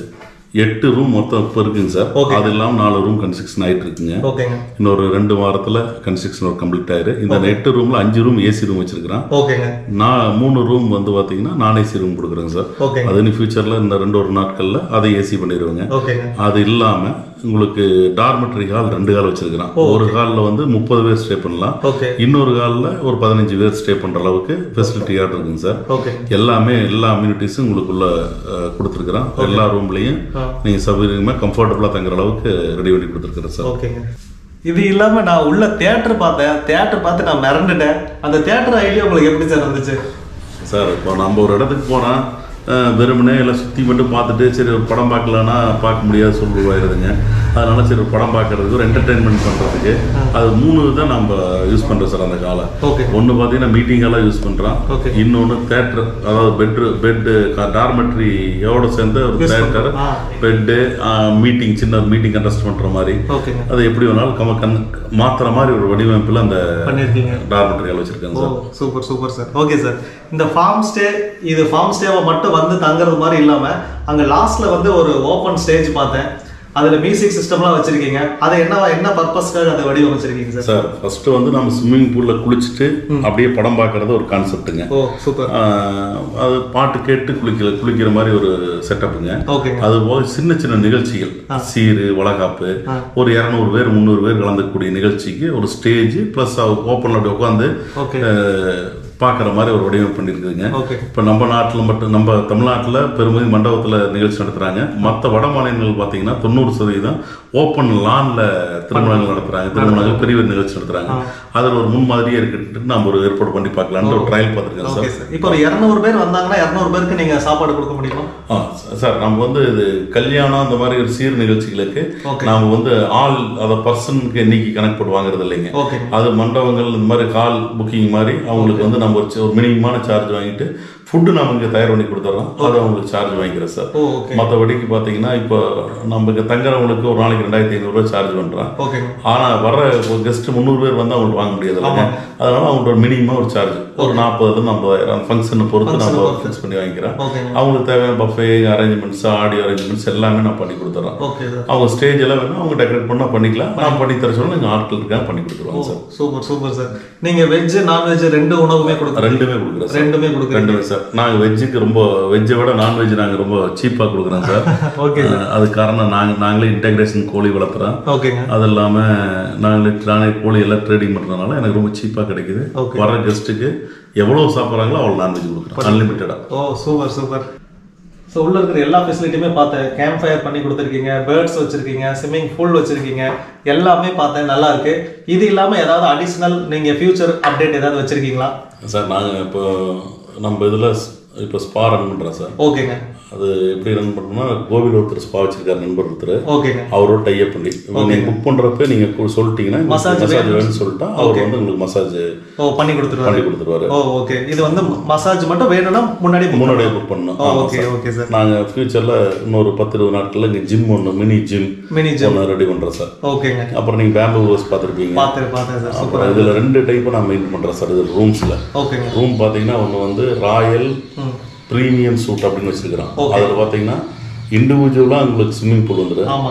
எட்டு ரூம் மொத்தம் இப்போ இருக்குங்க சார்
Okay.
அது இல்லாமல் நாலு ரூம் கன்ஸ்ட்ரக்ஷன் ஆகிட்டு இருக்குங்க
ஓகேங்க
இன்னொரு ரெண்டு வாரத்தில் கன்ஸ்ட்ரக்ஷன் ஒர்க் கம்ப்ளீட் ஆயிரு இந்த எட்டு ரூமில் அஞ்சு ரூம் ஏசி ரூம் வச்சிருக்கிறேன்
ஓகேங்க
நான் மூணு ரூம் வந்து பார்த்தீங்கன்னா நான் ஏசி ரூம் கொடுக்குறேங்க சார்
ஓகேங்க
அது இனி ஃபியூச்சரில் இந்த ரெண்டு ஒரு நாட்களில் அதை ஏசி பண்ணிடுவேங்க
ஓகேங்க
அது இல்லாமல் உங்களுக்கு டார்மெட்ரி ஹால் ரெண்டு ஹால் வச்சிருக்கிறேன் ஒரு ஹாலில் வந்து முப்பது பேர் ஸ்டே பண்ணலாம்
ஓகே
இன்னொரு ஹாலில் ஒரு பதினஞ்சு பேர் ஸ்டே பண்ணுற அளவுக்கு ஃபெசிலிட்டியாக இருக்குங்க சார்
ஓகே
எல்லாமே எல்லா அம்யூனிட்டிஸும் உங்களுக்குள்ள அஹ், கொடுத்துருக்குறோம் எல்லா ரூம்லையும்
ஆ.
நீங்கள் சௌகரியமாக கம்ஃபர்டபுளாக தங்குற அளவுக்கு ரெடி பண்ணி கொடுத்துருக்குறேன் சார்
ஓகேங்க இது இல்லாம நான் உள்ள தியேட்டர் பார்த்தேன் தியேட்டர் பார்த்து நான் மிரண்டுட்டேன் அந்த தியேட்டர் ஐடியா உங்களுக்கு எப்படி சார் வந்துச்சு
சார் இப்போ நம்ம ஒரு இடத்துக்கு போனால் வெறுமனே எல்லாம் சுற்றி மட்டும் பார்த்துட்டு சரி ஒரு படம் பார்க்கலன்னா பார்க்க முடியாத சூழ்நிலையாயிருதுங்க அதனால சரி ஒரு படம் பார்க்கறதுக்கு ஒரு என்டர்டெயின்மெண்ட் பண்ணுறதுக்கு அது மூணு தான் நம்ம யூஸ் பண்ணுறோம் சார் அந்த காலை
ஓகே
ஒன்று பார்த்தீங்கன்னா மீட்டிங் எல்லாம் யூஸ் பண்ணுறோம்
Okay.
இன்னொன்று தேட்டர் அதாவது பெட்ரு பெட்டு டார்மெட்ரியோட சேர்ந்து ஒரு
Use
தேட்டர்
பண்றோம். ஆ.
பெட்டு மீட்டிங் சின்ன மீட்டிங் கண்டஸ்ட் பண்ணுற மாதிரி
ஓகேங்க
அது எப்படி வேணாலும் கம கண் மாத்துற மாதிரி ஒரு வடிவமைப்பில் அந்த
பண்ணியிருக்கீங்க
டார்மெட்ரிகள் வச்சுருக்கேன்
ஓ
sir
super super sir okay sir இந்த ஃபார்ம் ஸ்டே இது ஃபார்ம் ஸ்டேவை மட்டும் வந்து தங்குறது மாதிரி இல்லாம அங்க லாஸ்ட்ல வந்து ஒரு ஓப்பன் ஸ்டேஜ் பார்த்தேன் அதுல மியூசிக் சிஸ்டம்லாம் வச்சிருக்கீங்க அதை என்ன என்ன பர்பஸ்க்காக அதை வடிவமைச்சிருக்கீங்க சார்
சார் ஃபர்ஸ்ட் வந்து நம்ம ஸ்விம்மிங் பூல்ல குளிச்சுட்டு அப்படியே படம் பார்க்கறது ஒரு கான்செப்ட்டுங்க
ஓ சூப்பர்
ஆஹ், அது பாட்டு கேட்டு குளிக்கிற குளிக்கிற மாதிரி ஒரு செட்டப்புங்க
ஓகேங்க
அது போக சின்ன சின்ன நிகழ்ச்சிகள் சீரு வளகாப்பு
ஆ.
ஒரு இரநூறு பேர் முந்நூறு பேர் கலந்துக்கூடிய நிகழ்ச்சிக்கு ஒரு ஸ்டேஜ் ப்ளஸ் ஓப்பனில் அப்படி உட்காந்து
ஓகே
பார்க்குற மாதிரி ஒரு வடிவமைப்பு பண்ணியிருக்குதுங்க
ஓகே
இப்போ நம்ம நாட்டில் மட்டும் நம்ம தமிழ்நாட்டில் பெருமதி மண்டபத்தில் நிகழ்ச்சி நடத்துகிறாங்க மற்ற வட மாநிலங்கள் பார்த்தீங்கன்னா தொண்ணூறு சதவீதம் ஓப்பன் லான்ல திருமணங்கள் நடத்துகிறாங்க திருமணங்கள் பெரிய பெரிய நிகழ்ச்சி நடத்துகிறாங்க அதில் ஒரு முன்மாதிரியே இருக்குன்ட்டு நம்ம ஒரு ஏற்பாடு பண்ணி பார்க்கலான்ட்டு ஒரு ட்ரையல் பார்த்துருக்கேன்
ஓகே
சார்
சார் இப்போ ஒரு இரநூறு பேர் வந்தாங்கன்னா இரநூறு பேருக்கு நீங்க சாப்பாடு கொடுக்க முடியுமா
ஆ ச- சார் நம்ம வந்து இது கல்யாணம் அந்த மாதிரி ஒரு சீர் நிகழ்ச்சிகளுக்கு
Okay.
நாம வந்து ஆள் அதை பர்சனுக்கு எண்ணிக்கை கணக்கு போட்டு வாங்குறது இல்லைங்க
ஓகே
அது மண்டபங்கள் இந்த மாதிரி கால் புக்கிங் மாதிரி அவங்களுக்கு வந்து நம்ம ஒரு சி- ஒரு மினிமமான சார்ஜ் வாங்கிட்டு ஃபுட்டு நம்ம இங்கே தயார் பண்ணி கொடுத்துட்றோம் அது அவங்களுக்கு சார்ஜ் வாங்கிக்கிறோம் சார்
ஓ ஓகே
மற்றபடிக்கு பார்த்தீங்கன்னா இப்போ நம்ம இங்கே தங்குறவங்களுக்கு ஒரு நாளைக்கு ரெண்டாயிரத்தி ஐநூறுரூவா சார்ஜ் பண்ணுறோம்
ஓகேங்க
ஆனால் வர கெஸ்ட் முந்நூறு பேர் வந்து அவங்களுக்கு வாங்க முடியாது இல்லைங்க அதனால அவங்களுக்கு ஒரு மினிமம் ஒரு சார்ஜ் ஒரு நாற்பதுலேருந்து ஐம்பதாயிரம் அந்த ஃபங்க்ஷனை பொறுத்து
Function
நம்ம
பொறுத்து.
ஃபிக்ஸ் பண்ணி வாங்கிக்கிறோம்
ஓகேங்க
அவங்களுக்கு தேவையான பஃபே அரேஞ்ச்மெண்ட்ஸ் ஆடியோ அரேஞ்ச்மெண்ட்ஸ் எல்லாமே நான் பண்ணி கொடுத்துறேன்
ஓகே சார்
அவங்க ஸ்டேஜ் எல்லாம் வேணும் அவங்க டெக்கரேட் பண்ணா பண்ணிக்கலாம் நான் பண்ணி தர சொல்ல எங்கள் ஆட்கள் இருக்காங்க பண்ணி கொடுத்துருவாங்க சார்
சூப்பர் சூப்பர் சார் நீங்க வெஜ் நான்வெஜ் ரெண்டு உணவுமே கொடுக்குறீங்க
ரெண்டுமே கொடுக்குறேன் சார்
ரெண்டுமே கொடுக்குறீங்க
ரெண்டுமே சார் நாங்கள் வெஜ்ஜுக்கு ரொம்ப வெஜ்ஜை விட நான்வெஜ் நாங்கள் ரொம்ப சீப்பாக கொடுக்குறோம் சார்
ஓகே
அஹ் அது காரணம் நாங்கள் நாங்களே இன்டகிரேஷன் கோழி வளர்த்துறோம்
ஓகேங்க
அது இல்லாமல் நாங்களே நானே கோழி எல்லாம் ட்ரேடிங் பண்ணுறதுனால எனக்கு ரொம்ப சீப்பாக கிடைக்குது
Okay.
வர கெஸ்ட்டுக்கு எவ்வளோ சாப்பிட்றாங்களோ அவ்வளோ நான்வெஜ் கொடுக்குறோம் அன்லிமிட்டடாக
ஓ சூப்பர் சூப்பர் ஸோ உள்ள இருக்கிற எல்லா ஃபெசிலிட்டியுமே பார்த்தேன் கேம்ப் ஃபயர் பண்ணி கொடுத்துருக்கீங்க பேர்ட்ஸ் வச்சிருக்கீங்க ஸ்விம்மிங் பூல் வச்சிருக்கீங்க எல்லாமே பார்த்தேன் நல்லா இருக்கு இது இல்லாம ஏதாவது அடிஷ்னல் நீங்க ஃபியூச்சர் அப்டேட் ஏதாவது வச்சிருக்கீங்களா
சார் நாங்கள் இப்போ நம்ம இதில் இப்போ ஸ்பா ரன் பண்ணுறோம் சார்
ஓகேங்க
அது எப்படி ரன் பண்ணோம்னா கோவில் ஒருத்தர் ஸ்பா வச்சிருக்காரு நண்பர் ஒருத்தர்
ஓகேங்க
அவரோட டைப் பண்ணி நீங்கள் புக் பண்ணுறப்ப நீங்கள் கு- சொல்லிட்டீங்கன்னா
Massage
மசாஜ்
வேணும்.
வேணும்னு சொல்லிட்டா அவர் வந்து உங்களுக்கு மசாஜ்
ஓ பண்ணி கொடுத்துருவாரு
பண்ணி கொடுத்துருவாரு
ஓ ஓகே இது வந்து மசாஜ் மட்டும் வேணும்னா முன்னாடி book
முன்னாடியே
பண்ணணும்.
புக் பண்ணணும்
ஓ
ஆமாம்
ஓகே
சார்
ஓகே சார்
நாங்கள் ஃபியூச்சரில் இன்னொரு பத்து இருபது நாட்களில் இங்கே ஜிம் ஒன்று மினி ஜிம்
மினி ஜிம்
ஒன்று ரெடி பண்ணுறோம் சார்
ஓகேங்க
அப்புறம் நீங்கள் பேம்பு ஹவுஸ் பார்த்துருப்பீங்க
பார்த்தேன் பார்த்தேன் சார் சூப்பர்
அப்புறம் இதில் ரெண்டு டைப்பு நான் மெயின் பண்ணுறேன் சார் இது ரூம்ஸில்
ஓகேங்க
ரூம் பார்த்தீங்கன்னா ஒன்று வந்து ராயல்
ம்
ப்ரீமியம் சூட் அப்படின்னு வச்சிருக்கிறோம்
Okay.
அதில் பார்த்தீங்கன்னா இண்டிவிஜுவலாக உங்களுக்கு ஸ்விம்மிங் பூல் வந்துடும்
ஆமாங்க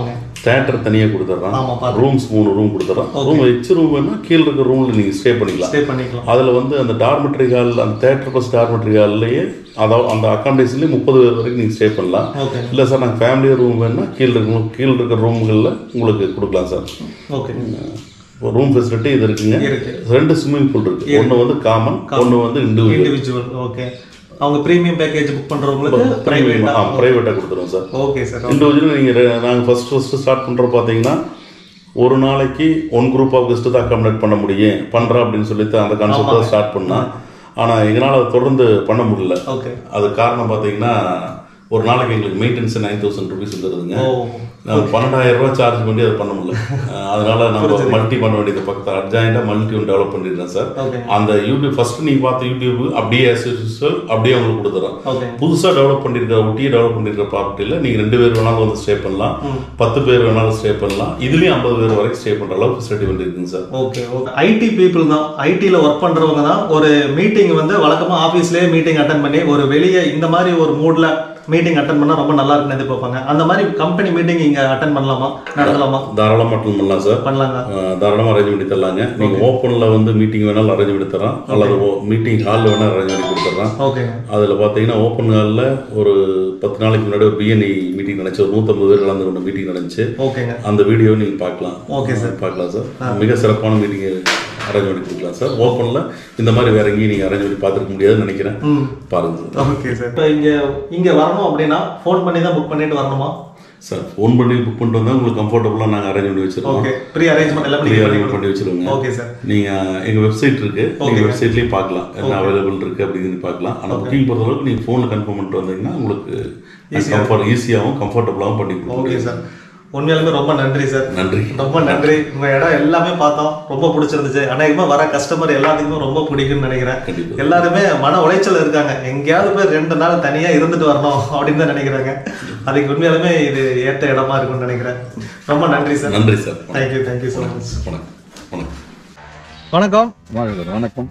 தேட்டர் தனியாக கொடுத்துட்றான்
ஆமா, பார்த்தேன்.
ரூம்ஸ் மூணு ரூம் கொடுத்துட்றான் ரூம் எச்சு ரூம் வேணா கீழே இருக்க ரூமில் நீங்கள் ஸ்டே பண்ணிக்கலாம்
ஸ்டே பண்ணிக்கலாம்
அதில் வந்து அந்த டார்மெட்ரி ஹால் அந்த தேட்டர் பஸ் டார்மெட்ரி ஹால்லையே அதாவது அந்த அக்காமடேஷன்லேயே முப்பது பேர் வரைக்கும் நீங்கள் ஸ்டே பண்ணலாம்
ஓகே
இல்லை சார் நாங்கள் ஃபேமிலியாக ரூம் வேணுன்னா கீழே இருக்க கீழே இருக்கிற ரூம்களில் உங்களுக்கு கொடுக்கலாம் சார்
ஓகே
ரூம் ஃபெசிலிட்டி இது இருக்குங்க
இருக்கு.
ரெண்டு ஸ்விம்மிங் பூல் இருக்கு ஒன்று வந்து காமன் ஒன்று வந்து இண்டிவிஜுவல்
இண்டிவிஜுவல் ஓகே அவங்க ப்ரீமியம் பேக்கேஜ் புக் பண்றவங்களுக்கு
ப்ரைவேட்
பிரைவேட்
ப்ரைவேட்டாக கொடுத்துருவோம் சார்
ஓகே சார்
இண்டிவிஜுவல் நீங்கள் நாங்கள் ஃபர்ஸ்ட் ஃபர்ஸ்ட் ஸ்டார்ட் பண்ணுற பார்த்தீங்கன்னா ஒரு நாளைக்கு ஒன் குரூப் ஆஃப் கெஸ்ட்டு தான் அக்காமடேட் பண்ண முடியும் பண்ணுறோம் அப்படின்னு சொல்லிட்டு அந்த கான்செப்ட் தான் ஸ்டார்ட் பண்ணோம் ஆனால் எங்களால் அதை தொடர்ந்து பண்ண முடியல
ஓகே
அது காரணம் பார்த்தீங்கன்னா ஒரு நாளைக்கு எங்களுக்கு மெயின்டெனன்ஸ் நைன் தௌசண்ட் ருபீஸ் வந்துருதுங்க
ஓ
நம்ம பன்னெண்டாயிரம் ரூபாய் சார்ஜ் பண்ணி அதை பண்ண முடியல அஹ் அதனால நம்ம மல்டி பண்ண வேண்டியது பக்கத்தில் அர்ஜென்ட்டாக மல்டி ஒன்று டெவலப் பண்ணிடுறேன் சார்
ஓகே
அந்த யூடியூப் ஃபர்ஸ்ட் நீங்க பார்த்த யூடியூப் அப்படியே as usual அப்படியே உங்களுக்கு கொடுத்துறோம்
ஓகே
புதுசா டெவலப் பண்ணிருக்கிற ஒட்டியே டெவலப் பண்ணிருக்கிற ப்ராப்பர்ட்டியில் நீங்க ரெண்டு பேர் வேணாலும் வந்து ஸ்டே பண்ணலாம் பத்து பேர் வேணாலும் ஸ்டே பண்ணலாம் இதுலயும் ஐம்பது பேர் வரைக்கும் ஸ்டே பண்ற அளவுக்கு ஃபெசிலிட்டி பண்ணிருக்குங்க sir
okay okay IT people தான் ஐடியில் ஒர்க் பண்ணுறவங்க தான் ஒரு மீட்டிங் வந்து வழக்கமாக ஆஃபீஸ்லேயே மீட்டிங் அட்டன் பண்ணி ஒரு வெளியே இந்த மாதிரி ஒரு மூடில் மீட்டிங் அட்டன் பண்ணால் ரொம்ப நல்லா இருக்குன்னு எதிர்பார்ப்பாங்க அந்த மாதிரி கம்பெனி மீட்டிங் இங்கே அட்டன் பண்ணலாமா நடத்தலாமா
தாராளமாக அட்டன் பண்ணலாம் சார்
பண்ணலாங்க
அஹ் தாராளமாக அரேஞ்ச் பண்ணி தரலாங்க நீங்க ஓப்பன்ல வந்து மீட்டிங் வேணாலும் அரேஞ்ச் பண்ணி தரோம் அல்லது மீட்டிங் ஹாலில் வேணாலும் அரேஞ்ச் பண்ணி கொடுத்துட்றோம்
ஓகேங்க
அதில் பார்த்தீங்கன்னா ஓப்பன் ஹாலில் ஒரு பத்து நாளைக்கு முன்னாடி ஒரு பிஎன்ஐ மீட்டிங் நடந்துச்சு ஒரு நூற்றம்பது பேர் கலந்து கொண்ட மீட்டிங் நடந்துச்சு
ஓகேங்க
அந்த வீடியோ நீங்க பார்க்கலாம்
Okay, sir.
பார்க்கலாம் சார் மிக சிறப்பான மீட்டிங் அரேஞ்ச் பண்ணி கொடுக்கலாம் சார் ஓப்பனில் இந்த மாதிரி வேற எங்கேயும் நீங்கள் அரேஞ்ச் பண்ணி பார்த்துருக்க முடியாதுன்னு நினைக்கிறேன்
ம்
பாருங்க சார்
ஓகே சார் இப்போ இங்கே இங்கே வரணும் அப்படின்னா ஃபோன் பண்ணி தான் புக் பண்ணிட்டு வரணுமா
சார் ஃபோன் பண்ணி புக் பண்ணிட்டு வந்தால் உங்களுக்கு கம்ஃபர்டபுளாக நாங்கள் அரேஞ்ச் பண்ணி வச்சிருக்கோம்
ஓகே ப்ரீ அரேஞ்ச்மெண்ட் எல்லாம்
ஃப்ரீ
நீங்கள்
அரேஞ்ச் பண்ணி வச்சிருவோங்க
ஓகே சார்
நீங்கள் எங்கள் வெப்சைட் இருக்கு
Okay.
நீங்கள் வெப்சைட்லேயே பார்க்கலாம் என்ன அவைலபிள் இருக்கு அப்படின்னு பார்க்கலாம் ஆனால் புக்கிங் பொறுத்தளவுக்கு நீங்கள் ஃபோனில் கன்ஃபார்ம் பண்ணிட்டு வந்தீங்கன்னா உங்களுக்கு கம்ஃபர்ட் ஈஸியாகவும் கம்ஃபர்டபுளாகவும் பண்ணி
ஓகே
கொடுக்குறோம்
சார் உண்மையாலுமே ரொம்ப நன்றி சார்
நன்றி
ரொம்ப நன்றி உங்க இடம் எல்லாமே பார்த்தோம் ரொம்ப பிடிச்சிருந்துச்சு அநேகமா வர கஸ்டமர் எல்லாத்துக்குமே ரொம்ப பிடிக்கும்னு நினைக்கிறேன்
கண்டிப்பா.
எல்லாருமே மன உளைச்சல் இருக்காங்க எங்கேயாவது போய் ரெண்டு நாள் தனியா இருந்துட்டு வரணும் அப்படின்னு தான் நினைக்கிறாங்க அதுக்கு உண்மையாலுமே இது ஏற்ற இடமா இருக்கும்னு நினைக்கிறேன் ரொம்ப நன்றி சார்
நன்றி sir
thank you thank you so much
வணக்கம் வணக்கம்
வணக்கம்
வணக்கம்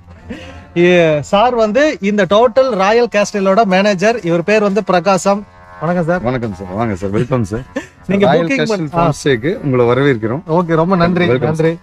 சார் வந்து இந்த டோட்டல் ராயல் கேஸ்டலோட மேனேஜர் இவர் பேர் வந்து பிரகாசம் வணக்கம் சார்
வணக்கம் சார் வாங்க சார் வெல்கம் சார்
நீங்க
ராயல்
booking
கேஸ்டல்
பண்ண-
ஃபார்ம் ஸ்டேக்கு உங்களை வரவேற்கிறோம்
ஓகே ரொம்ப நன்றி
Welcome,
நன்றி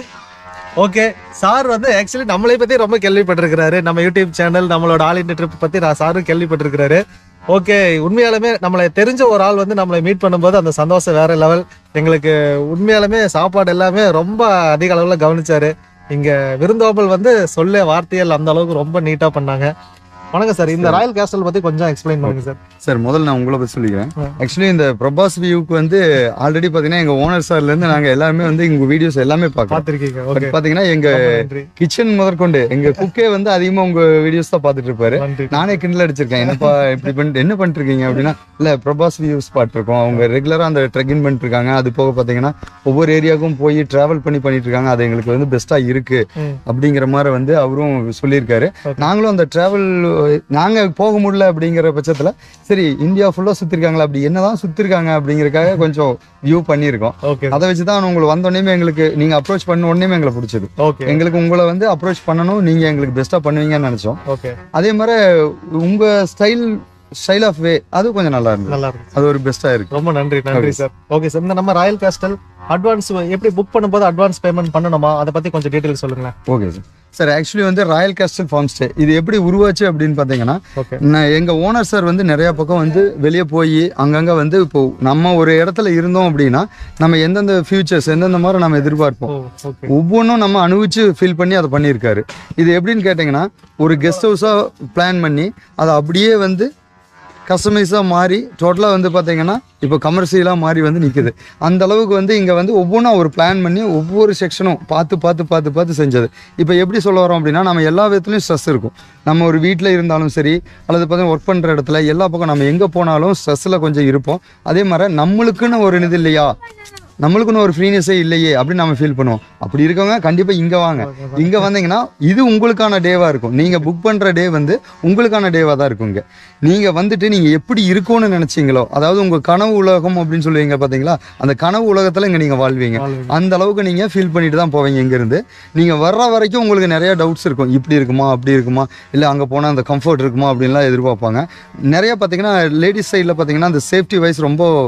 ஓகே சார் வந்து ஆக்சுவலி நம்மளை பத்தி ரொம்ப கேள்விப்பட்டிருக்கிறாரு நம்ம யூடியூப் சேனல் நம்மளோட ஆல் இண்டியா ட்ரிப் பத்தி நான் சாரும் கேள்விப்பட்டிருக்கிறாரு ஓகே உண்மையாலுமே நம்மளை தெரிஞ்ச ஒரு ஆள் வந்து நம்மளை மீட் பண்ணும்போது அந்த சந்தோஷம் வேற லெவல் எங்களுக்கு உண்மையாலுமே சாப்பாடு எல்லாமே ரொம்ப அதிக அளவுல கவனிச்சாரு இங்க விருந்தோம்பல் வந்து சொல்ல வார்த்தைகள் அந்த அளவுக்கு ரொம்ப நீட்டா பண்ணாங்க வணக்கம் சார் இந்த ராயல் கேஸ்டல் பத்தி கொஞ்சம் எக்ஸ்பிளைன் பண்ணுங்க சார்
சார் முதல்ல நான் உங்களை பத்தி சொல்லிக்கிறேன்
ஆ.
ஆக்சுவலி இந்த பிரபாஸ் வியூக்கு வந்து ஆல்ரெடி பாத்தீங்கன்னா எங்க ஓனர் சார்ல இருந்து நாங்க எல்லாருமே வந்து உங்க வீடியோஸ் எல்லாமே பார்க்கலாம்
பாத்திருக்கீங்க
பட்
ஓகே
பாத்தீங்கன்னா எங்க
நன்றி
கிச்சன் முதற்கொண்டு எங்க குக்கே வந்து அதிகமா உங்க வீடியோஸ் தான் பாத்துட்டு இருப்பாரு
நன்றி
நானே கிண்டல் அடிச்சிருக்கேன் என்னப்பா இப்படி பண்ணிட்டு என்ன பண்ணிட்டு இருக்கீங்க அப்படின்னா இல்ல பிரபாஸ் வியூஸ் பாட்டிருக்கோம் அவங்க ரெகுலரா அந்த ட்ரெக்கின் பண்ணிட்டு இருக்காங்க அது போக பாத்தீங்கன்னா ஒவ்வொரு ஏரியாவுக்கும் போய் டிராவல் பண்ணி பண்ணிட்டு இருக்காங்க அது எங்களுக்கு வந்து பெஸ்டா இருக்கு
ம்.
அப்படிங்கிற மாதிரி வந்து அவரும் சொல்லியிருக்காரு
Okay.
நாங்களும் அந்த டிராவல் நாங்க போக முடியல அப்படிங்கிற பட்சத்துல சரி இந்தியா ஃபுல்லா சுத்திருக்காங்களா அப்படி என்னதான் சுத்திருக்காங்க அப்படிங்கறதுக்காக கொஞ்சம் வியூ பண்ணியிருக்கோம்
ஓகே
அதை வச்சு தான் உங்களை வந்த உடனே எங்களுக்கு நீங்க அப்ரோச் பண்ண உடனே எங்களை பிடிச்சது
ஓகே
எங்களுக்கு உங்களை வந்து அப்ரோச் பண்ணணும் நீங்க எங்களுக்கு பெஸ்டா பண்ணுவீங்கன்னு நினைச்சோம்
ஓகே
அதே மாதிரி உங்க ஸ்டைல் ஸ்டைல் ஆஃப் வே அது கொஞ்சம் நல்லா இருந்தது
நல்லா இருக்கு
அது ஒரு பெஸ்டா இருக்கு
ரொம்ப நன்றி நன்றி
Okay.
சார் ஓகே சார் இந்த நம்ம ராயல் கேஸ்டல் அட்வான்ஸ் எப்படி புக் பண்ணும்போது அட்வான்ஸ் பேமெண்ட் பண்ணணுமா அதை பத்தி கொஞ்சம் டீடைல் சொல்லுங்களேன்
ஓகே சார் சார் ஆக்சுவலி வந்து ராயல் கேஸ்டல் ஃபார்ம் ஸ்டே இது எப்படி உருவாச்சு அப்படின்னு பார்த்தீங்கன்னா
ஓகே
நான் எங்க ஓனர் சார் வந்து நிறைய பக்கம் வந்து வெளியே போய் அங்கங்க வந்து இப்போ நம்ம ஒரு இடத்துல இருந்தோம் அப்படின்னா நம்ம எந்தெந்த ஃபியூச்சர்ஸ் எந்தெந்த மாதிரி நம்ம எதிர்பார்ப்போம்
ஓ ஓகே
ஒவ்வொன்றும் நம்ம அனுபவிச்சு ஃபீல் பண்ணி அதை பண்ணியிருக்காரு இது எப்படின்னு கேட்டிங்கன்னா ஒரு கெஸ்ட் ஹவுஸாக பிளான் பண்ணி அதை அப்படியே வந்து கஸ்டமைஸாக மாறி டோட்டலாக வந்து பார்த்தீங்கன்னா இப்போ கமர்ஷியலாக மாறி வந்து நிற்குது அந்த அளவுக்கு வந்து இங்கே வந்து ஒவ்வொன்றா ஒரு பிளான் பண்ணி ஒவ்வொரு செக்ஷனும் பார்த்து பார்த்து பார்த்து பார்த்து செஞ்சது இப்போ எப்படி சொல்ல வரோம் அப்படின்னா நம்ம எல்லா விதத்துலையும் ஸ்ட்ரெஸ் இருக்கும் நம்ம ஒரு வீட்டில் இருந்தாலும் சரி அல்லது பார்த்தீங்கன்னா ஒர்க் பண்ணுற இடத்துல எல்லா பக்கம் நம்ம எங்கே போனாலும் ஸ்ட்ரெஸ்ஸில் கொஞ்சம் இருப்போம் அதே மாதிரி நம்மளுக்குன்னு ஒரு இது இல்லையா நம்மளுக்குன்னு ஒரு ஃப்ரீனஸே இல்லையே அப்படின்னு நம்ம ஃபீல் பண்ணுவோம் அப்படி இருக்கவங்க கண்டிப்பாக இங்கே வாங்க இங்கே வந்தீங்கன்னா இது உங்களுக்கான டேவாக இருக்கும் நீங்கள் புக் பண்ணுற டே வந்து உங்களுக்கான டேவாக தான் இருக்கும் இங்கே நீங்கள் வந்துட்டு நீங்கள் எப்படி இருக்கும்னு நினச்சிங்களோ அதாவது உங்கள் கனவு உலகம் அப்படின்னு சொல்லுவீங்க பார்த்தீங்களா அந்த கனவு உலகத்தில் இங்கே நீங்கள் வாழ்வீங்க அந்த அளவுக்கு நீங்கள் ஃபீல் பண்ணிட்டு தான் போவீங்க இங்கேருந்து நீங்கள் வர்ற வரைக்கும் உங்களுக்கு நிறைய டவுட்ஸ் இருக்கும் இப்படி இருக்குமா அப்படி இருக்குமா இல்லை அங்கே போனால் அந்த கம்ஃபர்ட் இருக்குமா அப்படின்லாம் எதிர்பார்ப்பாங்க நிறைய பார்த்தீங்கன்னா லேடிஸ் சைடில் பார்த்தீங்கன்னா அந்த சேஃப்டி வைஸ் ரொம்ப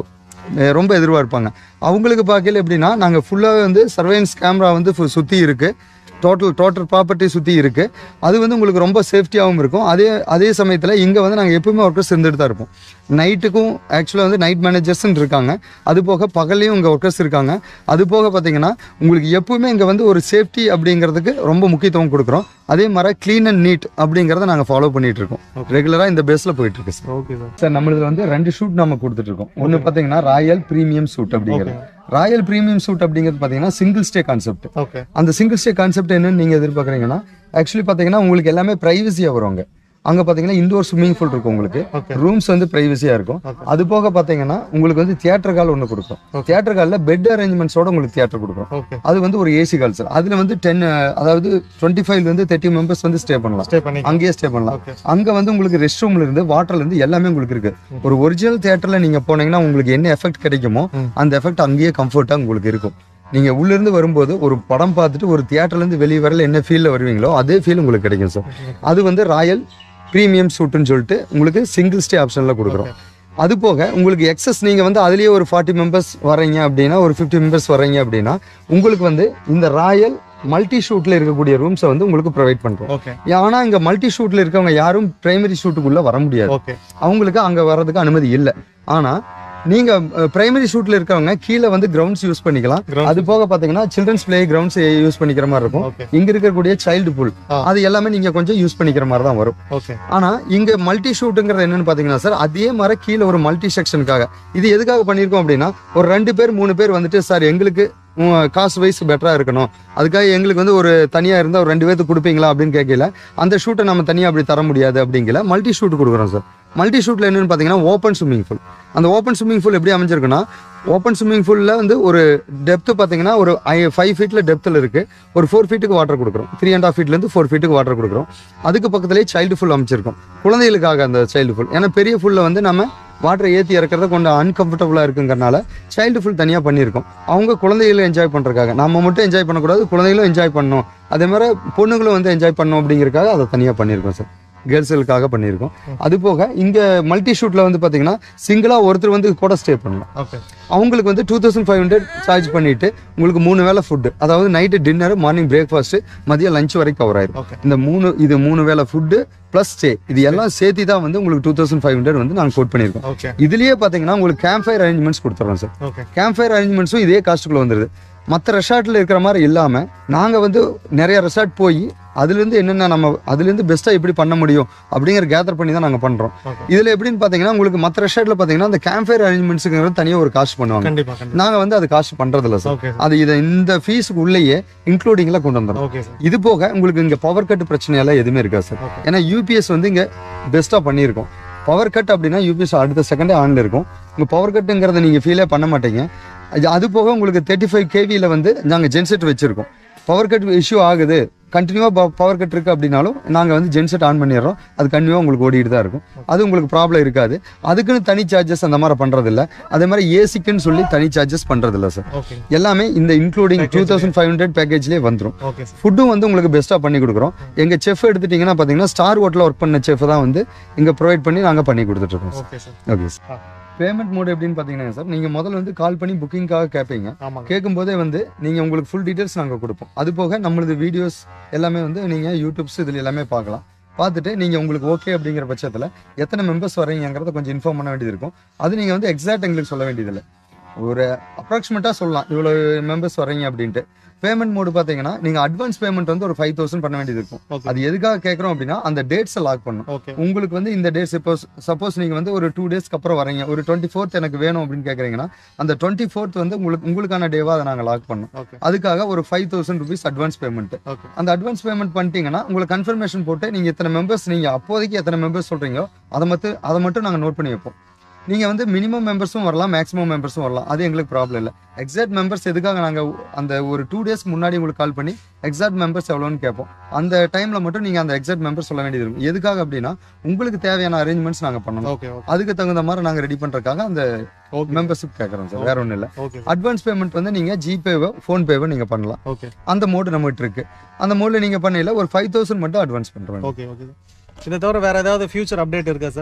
அஹ் ரொம்ப எதிர்பார்ப்பாங்க அவங்களுக்கு பார்க்கல எப்படின்னா நாங்கள் ஃபுல்லாகவே வந்து சர்வேலன்ஸ் கேமரா வந்து ஃபு- சுற்றி இருக்குது டோட்டல் டோட்டல் ப்ராப்பர்ட்டி சுற்றி இருக்குது அது வந்து உங்களுக்கு ரொம்ப சேஃப்டியாகவும் இருக்கும் அதே அதே சமயத்தில் இங்கே வந்து நாங்கள் எப்பவுமே ஒர்க்கர்ஸ் இருந்துட்டு தான் இருப்போம் நைட்டுக்கும் ஆக்சுவலாக வந்து நைட் மேனேஜர்ஸ்ன்னு இருக்காங்க அது போக பகல்லையும் இங்கே ஒர்க்கர்ஸ் இருக்காங்க அது போக பார்த்தீங்கன்னா உங்களுக்கு எப்பவுமே இங்கே வந்து ஒரு சேஃப்டி அப்படிங்கிறதுக்கு ரொம்ப முக்கியத்துவம் கொடுக்குறோம் அதே மாதிரி க்ளீன் அண்ட் நீட் அப்படிங்கிறத நாங்கள் ஃபாலோ பண்ணிட்டு இருக்கோம் ரெகுலராக இந்த பேஸில் போயிட்டு இருக்கு சார்
ஓகே சார்
சார் நம்மளதுல வந்து ரெண்டு ஷூட் நம்ம கொடுத்துட்டு இருக்கோம் ஒன்று பார்த்தீங்கன்னா ராயல் ப்ரீமியம் சூட் அப்படிங்கிறது ராயல் ப்ரீமியம் சூட் அப்படிங்கிறது பார்த்தீங்கன்னா சிங்கிள் ஸ்டே கான்செப்ட்
ஓகே
அந்த சிங்கிள் ஸ்டே கான்செப்ட் என்னன்னு நீங்கள் எதிர்பார்க்குறீங்கன்னா ஆக்சுவலி பார்த்தீங்கன்னா உங்களுக்கு எல்லாமே ப்ரைவசியாக வரும் அங்கே அங்கே பார்த்தீங்கன்னா இண்டோர் ஸ்விம்மிங் பூல் இருக்கும் உங்களுக்கு ரூம்ஸ் வந்து ப்ரைவசியாக இருக்கும் அது போக பார்த்தீங்கன்னா உங்களுக்கு வந்து தியேட்டர் கால் ஒன்று கொடுக்கும் தியேட்டர் காலில் பெட் அரேஞ்ச்மெண்ட்ஸோட உங்களுக்கு தியேட்டர் கொடுக்கும்
ஓகே
அது வந்து ஒரு ஏசி கால் சார் அதில் வந்து டென் அதாவது டுவெண்ட்டி ஃபைவ்ல இருந்து தேர்ட்டி மெம்பர்ஸ் வந்து ஸ்டே பண்ணலாம்
ஸ்டே பண்ணி
அங்கேயே ஸ்டே பண்ணலாம்
Okay.
அங்க வந்து உங்களுக்கு ரெஸ்ட் ரூம்ல இருந்து வாட்டர்ல இருந்து எல்லாமே உங்களுக்கு இருக்கு ஒரு ஒரிஜினல் தியேட்டர்ல நீங்க போனீங்கன்னா உங்களுக்கு என்ன எஃபெக்ட் கிடைக்குமோ அந்த எஃபெக்ட் அங்கேயே கம்ஃபர்ட்டா உங்களுக்கு இருக்கும் நீங்க உள்ள இருந்து வரும்போது ஒரு படம் பார்த்துட்டு ஒரு தியேட்டர்ல இருந்து வெளியே வரல என்ன ஃபீல்ல வருவீங்களோ அதே ஃபீல் உங்களுக்கு கிடைக்கும் சார் அது வந்து ராயல் ப்ரீமியம் சூட்டுன்னு சொல்லிட்டு உங்களுக்கு சிங்கிள் ஸ்டே ஆப்ஷன்ல கொடுக்குறோம் அது போக உங்களுக்கு எக்ஸஸ் நீங்க வந்து அதுலயே ஒரு ஃபார்ட்டி மெம்பர்ஸ் வர்றீங்க அப்படின்னா ஒரு ஃபிஃப்டி மெம்பர்ஸ் வர்றீங்க அப்படின்னா உங்களுக்கு வந்து இந்த ராயல் மல்டி ஷூட்ல இருக்கக்கூடிய ரூம்ஸை வந்து உங்களுக்கு ப்ரொவைட் பண்றோம்
ஓகே
ஆனா இங்க மல்டி ஷூட்ல இருக்கவங்க யாரும் பிரைமரி ஷூட்டுக்குள்ள வர முடியாது
ஓகே
அவங்களுக்கு அங்க வர்றதுக்கு அனுமதி இல்லை ஆனா நீங்க பிரைமரி ஷூட்ல இருக்கவங்க கீழே வந்து கிரவுண்ட்ஸ் யூஸ் பண்ணிக்கலாம்
Grounds.
அது போக பாத்தீங்கன்னா சில்ட்ரன்ஸ் பிளே கிரவுண்ட்ஸ் யூஸ் பண்ணிக்கிற மாதிரி இருக்கும்
ஓகே
இங்க இருக்கக்கூடிய சைல்டு பூல்
ஆ.
அது எல்லாமே நீங்க கொஞ்சம் யூஸ் பண்ணிக்கிற மாதிரி தான் வரும்
ஓகே
ஆனா இங்க மல்டி ஷூட்டுங்கிறது என்னன்னு பாத்தீங்கன்னா சார் அதே மாதிரி கீழே ஒரு மல்டி செக்ஷனுக்காக இது எதுக்காக பண்ணியிருக்கோம் அப்படின்னா ஒரு ரெண்டு பேர் மூணு பேர் வந்துட்டு சார் எங்களுக்கு உம், காசு வைஸ் பெட்டரா இருக்கணும் அதுக்காக எங்களுக்கு வந்து ஒரு தனியா இருந்தா ஒரு ரெண்டு பேர்த்துக்கு கொடுப்பீங்களா அப்படின்னு கேட்கல அந்த ஷூட்டை நம்ம தனியா அப்படி தர முடியாது அப்படிங்கல மல்டி ஷூட் கொடுக்குறோம் சார் மல்டி ஷூட்ல என்னன்னு பாத்தீங்கன்னா ஓப்பன் ஸ்விம்மிங் பூல் அந்த ஓப்பன் ஸ்விம்மிங் பூல் எப்படி அமைஞ்சிருக்குன்னா ஓப்பன் ஸ்விம்மிங் பூல்ல வந்து ஒரு டெப்த் பாத்தீங்கன்னா ஒரு ஃபைவ் ஃபீட்ல டெப்த்ல இருக்கு ஒரு ஃபோர் ஃபீட்டுக்கு வாட்டர் கொடுக்குறோம் த்ரீ அண்ட் ஆஃப் ஃபீட்ல இருந்து ஃபோர் ஃபீட்டுக்கு வாட்டர் கொடுக்குறோம் அதுக்கு பக்கத்துலேயே சைல்டு ஃபுல் அமைச்சிருக்கோம் குழந்தைகளுக்காக அந்த சைல்டு ஃபுல் ஏன்னா பெரிய ஃபுல்ல வந்து நம்ம வாட்டரை ஏற்றி இறக்குறது கொஞ்சம் அன்கம்ஃபர்டபுளாக இருக்குங்கிறனால சைல்டு ஃபுல் தனியாக பண்ணியிருக்கோம் அவங்க குழந்தைகளும் என்ஜாய் பண்ணுறதுக்காக நம்ம மட்டும் என்ஜாய் பண்ணக்கூடாது குழந்தைகளும் என்ஜாய் பண்ணணும் அதே மாதிரி பொண்ணுங்களும் வந்து என்ஜாய் பண்ணணும் அப்படிங்கிறதுக்காக அதை தனியாக பண்ணியிருக்கோம் சார் கேர்ள்ஸுகளுக்காக பண்ணியிருக்கோம் அது போக இங்கே மல்டி ஷூட்டில் வந்து பார்த்தீங்கன்னா சிங்கிளாக ஒருத்தர் வந்து கூட ஸ்டே பண்ணலாம்
ஓகே
அவங்களுக்கு வந்து two thousand five hundred charge பண்ணிட்டு உங்களுக்கு மூணு வேளை ஃபுட்டு அதாவது நைட்டு டின்னர் மார்னிங் பிரேக்ஃபாஸ்ட் மதியம் லஞ்ச் வரைக்கும் கவர் ஆயிரும்
ஓகே
இந்த மூணு இது மூணு வேளை ஃபுட்டு ப்ளஸ் ஸ்டே இது எல்லாம் சேர்த்து தான் வந்து உங்களுக்கு டூ தௌசண்ட் ஃபைவ் ஹண்ட்ரட் வந்து நாங்கள் கோட் பண்ணியிருக்கோம்
ஓகே
இதுலயே பார்த்தீங்கன்னா உங்களுக்கு கேம்ப் ஃபயர் அரேஞ்ச்மெண்ட்ஸ் கொடுத்துறோம் சார்
ஓகே
கேம்ப் ஃபயர் அரேஞ்ச்மெண்ட்ஸும் இதே காஸ்ட்டுக்குள்ள வந்துருது மற்ற ரெசார்ட்ல இருக்கிற மாதிரி இல்லாம நாங்க வந்து நிறைய ரெசார்ட் போய் அதுலேருந்து என்னென்ன நம்ம அதுலேருந்து பெஸ்ட்டாக எப்படி பண்ண முடியும் அப்படிங்கிற கேதர் பண்ணி தான் நாங்கள் பண்ணுறோம்
Okay.
இதில் எப்படின்னு பார்த்தீங்கன்னா உங்களுக்கு மற்ற ரெசார்ட்டில் பார்த்தீங்கன்னா அந்த கேம்ப் ஃபயர் அரேஞ்ச்மெண்ட்ஸுங்கிறது தனியாக ஒரு காஸ்ட் பண்ணுவாங்க
கண்டிப்பா கண்டிப்பா
நாங்கள் வந்து அது காஸ்ட் பண்ணுறதில்ல சார்
ஓகே
அது இதை இந்த ஃபீஸுக்கு உள்ளேயே இன்க்ளூடிங்கில் கொண்டு வந்துடும்
ஓகே சார்
இது போக உங்களுக்கு இங்கே பவர் கட் பிரச்சனையெல்லாம் எதுவுமே இருக்காது சார்
Okay.
ஏன்னா யூபிஎஸ் வந்து இங்கே பெஸ்ட்டாக பண்ணியிருக்கோம் பவர் கட் அப்படின்னா யூபிஎஸ் அடுத்த செகண்டே ஆன்ல இருக்கும் இங்கே பவர் கட்டுங்கிறத நீங்கள் ஃபீலே பண்ண மாட்டீங்க அது- அது போக உங்களுக்கு தேர்ட்டி ஃபைவ் கேவியில் வந்து நாங்கள் ஜென்செட் வச்சுருக்கோம் பவர் கட் இஷ்யூ ஆகுது கண்டினியூவாக பவர் கட் இருக்குது அப்படின்னாலும் நாங்கள் வந்து ஜென்செட் ஆன் பண்ணிடுறோம் அது கண்டினியூவாக உங்களுக்கு ஓடிட்டு தான் இருக்கும் அது உங்களுக்கு ப்ராப்ளம் இருக்காது அதுக்குன்னு தனி சார்ஜஸ் அந்த மாதிரி பண்ணுறதில்ல அதே மாதிரி ஏசிக்குன்னு சொல்லி தனி சார்ஜஸ் பண்ணுறதில்ல சார்
ஓகே
எல்லாமே இந்த including two
Package
thousand five hundred பேக்கேஜ்லேயே வந்துடும்
ஓகே சார்
ஃபுட்டும் வந்து உங்களுக்கு பெஸ்ட்டாக பண்ணி கொடுக்குறோம் எங்கள் செஃப் எடுத்துட்டிங்கன்னா பார்த்தீங்கன்னா ஸ்டார் ஹோட்டலில் ஒர்க் பண்ண செஃப் தான் வந்து இங்கே ப்ரொவைட் பண்ணி நாங்கள் பண்ணி கொடுத்துட்ருக்கோம்
okay sir
okay sir payment mode எப்படின்னு பார்த்தீங்கன்னா சார் நீங்கள் முதல்ல வந்து கால் பண்ணி புக்கிங்காக கேட்பீங்க
ஆமாங்க
கேட்கும்போதே வந்து நீங்கள் உங்களுக்கு ஃபுல் டீட்டெயில்ஸ் நாங்கள் கொடுப்போம் அது போக நம்மளது வீடியோஸ் எல்லாமே வந்து நீங்கள் யூடியூப்ஸ் இதில் எல்லாமே பார்க்கலாம் பார்த்துட்டு நீங்கள் உங்களுக்கு ஓகே அப்படிங்கிற பட்சத்தில் எத்தனை மெம்பர்ஸ் வரீங்கிறத கொஞ்சம் இன்ஃபார்ம் பண்ண வேண்டியது இருக்கும் அது நீங்கள் வந்து எக்ஸாக்ட் எங்களுக்கு சொல்ல வேண்டியதில்லை ஒரு அப்ராக்சிமேட்டாக சொல்லலாம் இவ்வளோ மெம்பர்ஸ் வரீங்க அப்படின்ட்டு பேமெண்ட் மோடு பார்த்தீங்கன்னா நீங்கள் அட்வான்ஸ் பேமெண்ட் வந்து ஒரு ஃபைவ் தௌசண்ட் பண்ண வேண்டியது இருக்கும்
ஓகே
அது எதுக்காக கேட்குறோம் அப்படின்னா அந்த டேட்ஸை லாக் பண்ணும்
ஓகே
உங்களுக்கு வந்து இந்த டேட்ஸ் இப்போ சப்போஸ் நீங்கள் வந்து ஒரு டூ டேஸ்க்கு அப்புறம் வரீங்க ஒரு டுவெண்ட்டி ஃபோர்த் எனக்கு வேணும் அப்படின்னு கேட்குறீங்கன்னா அந்த டுவெண்ட்டி ஃபோர்த் வந்து உங்களுக்கு உங்களுக்கான டேவாக அதை நாங்கள் லாக் பண்ணோம்
ஓகே
அதுக்காக ஒரு five thousand rupees advance payment
okay
அந்த அட்வான்ஸ் பேமெண்ட் பண்ணிட்டீங்கன்னா உங்களுக்கு கன்ஃபர்மேஷன் போட்டு நீங்கள் எத்தனை மெம்பர்ஸ் நீங்கள் அப்போதைக்கு எத்தனை மெம்பர்ஸ் சொல்கிறீங்களோ அதை மட்டும் அதை மட்டும் நாங்கள் நோட் பண்ணி வைப்போம் நீங்கள் வந்து மினிமம் மெம்பர்ஸும் வரலாம் மேக்ஸிமம் மெம்பர்ஸும் வரலாம் அது எங்களுக்கு ப்ராப்ளம் இல்லை எக்ஸாக்ட் மெம்பர்ஸ் எதுக்காக நாங்கள் அந்த ஒரு டூ டேஸ்க்கு முன்னாடி உங்களுக்கு கால் பண்ணி எக்ஸாக்ட் மெம்பர்ஸ் எவ்வளோன்னு கேட்போம் அந்த டைமில் மட்டும் நீங்கள் அந்த எக்ஸாக்ட் மெம்பர் சொல்ல வேண்டியது இருக்கும் எதுக்காக அப்படின்னா உங்களுக்கு தேவையான அரேஞ்ச்மெண்ட்ஸ் நாங்கள் பண்ணணும்
ஓகே ஓகே
அதுக்கு தகுந்த மாதிரி நாங்கள் ரெடி பண்ணுறதுக்காக அந்த
ஓகே
மெம்பர்ஷிப் கேட்குறோம் சார் வேற ஒன்றும் இல்லை
ஓகே
அட்வான்ஸ் பேமெண்ட் வந்து நீங்கள் ஜிபேவோ ஃபோன்பேவோ நீங்கள் பண்ணலாம்
ஓகே
அந்த மோடு நம்மகிட்ட இருக்கு அந்த மோடில் நீங்கள் பண்ணையில் ஒரு ஃபைவ் தௌசண்ட் மட்டும் அட்வான்ஸ் பண்ணுறோம்
ஓகே ஓகே இதை தவிர வேற ஏதாவது ஃபியூச்சர் அப்டேட் இருக்கா சார்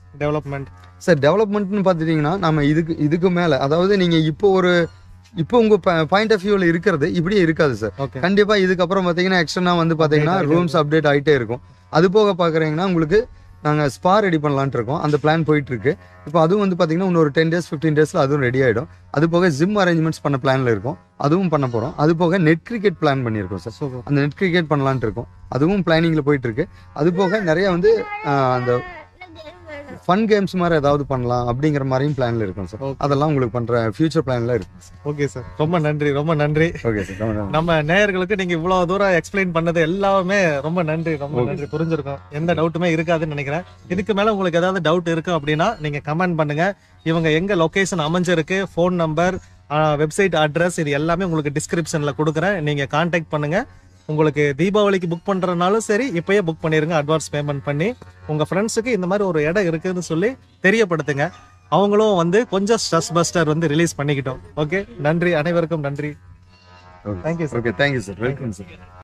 டெவலப்மெண்ட்
சார் டெவலப்மெண்ட்னு பார்த்துட்டிங்கன்னா நம்ம இதுக்கு இதுக்கு மேலே அதாவது நீங்கள் இப்போ ஒரு இப்போ உங்கள் பாயிண்ட் ஆஃப் வியூவில் இருக்கிறது இப்படியே இருக்காது சார்
ஓகே
கண்டிப்பாக இதுக்கப்புறம் பார்த்தீங்கன்னா எக்ஸ்டர்னா வந்து பார்த்தீங்கன்னா
Update ஆயிட்டே
ரூம்ஸ் அப்டேட் ஆகிட்டே இருக்கும் அது போக பார்க்குறீங்கன்னா உங்களுக்கு நாங்கள் ஸ்பா ரெடி பண்ணலான்ட்டு இருக்கோம் அந்த பிளான் போயிட்டு இருக்கு இப்போ அதுவும் வந்து பார்த்தீங்கன்னா இன்னொரு டென் டேஸ் ஃபிஃப்டீன் டேஸில் அதுவும் ரெடி ஆகிடும் அது போக ஜிம் அரேஞ்ச்மெண்ட்ஸ் பண்ண பிளானில் இருக்கும் அதுவும் பண்ண போகிறோம் அது போக நெட் கிரிக்கெட் பிளான் பண்ணியிருக்கோம் சார்
சூப்பர்
அந்த நெட் கிரிக்கெட் பண்ணலான்ட்டு இருக்கோம் அதுவும் பிளானிங்கில் போயிட்டு இருக்கு அது போக நிறைய வந்து ஆஹ், அந்த ஃபன் கேம்ஸ் மாதிரி ஏதாவது பண்ணலாம் அப்படிங்கிற மாதிரியும் பிளான்ல இருக்கும் சார்
Okay.
அதெல்லாம் உங்களுக்கு பண்ற ஃபியூச்சர் பிளான்ல இருக்கு
ஓகே சார் ரொம்ப நன்றி ரொம்ப நன்றி
ஓகே சார்
நம்ம நேயர்களுக்கு நீங்க இவ்வளவு தூரம் எக்ஸ்பிளைன் பண்ணது எல்லாமே ரொம்ப நன்றி ரொம்ப
Okay.
நன்றி புரிஞ்சிருக்கும் எந்த டவுட்டுமே இருக்காதுன்னு நினைக்கிறேன் இதுக்கு மேல உங்களுக்கு ஏதாவது டவுட் இருக்கு அப்படின்னா நீங்க கமெண்ட் பண்ணுங்க இவங்க எங்க லொகேஷன் அமைஞ்சிருக்கு ஃபோன் நம்பர் வெப்சைட் அட்ரஸ் இது எல்லாமே உங்களுக்கு டிஸ்கிரிப்ஷன்ல கொடுக்குறேன் நீங்க கான்டாக்ட் பண்ணுங்க உங்களுக்கு தீபாவளிக்கு புக் பண்றதுனாலும் சரி இப்பயே புக் பண்ணிருங்க அட்வான்ஸ் பேமெண்ட் பண்ணி உங்க ஃப்ரெண்ட்ஸுக்கு இந்த மாதிரி ஒரு இடம் இருக்குன்னு சொல்லி தெரியப்படுத்துங்க அவங்களும் வந்து கொஞ்சம் ஸ்ட்ரெஸ் பஸ்டர் வந்து ரிலீஸ் பண்ணிக்கிட்டோம் ஓகே நன்றி அனைவருக்கும் நன்றி thank you sir
okay thank you sir welcome sir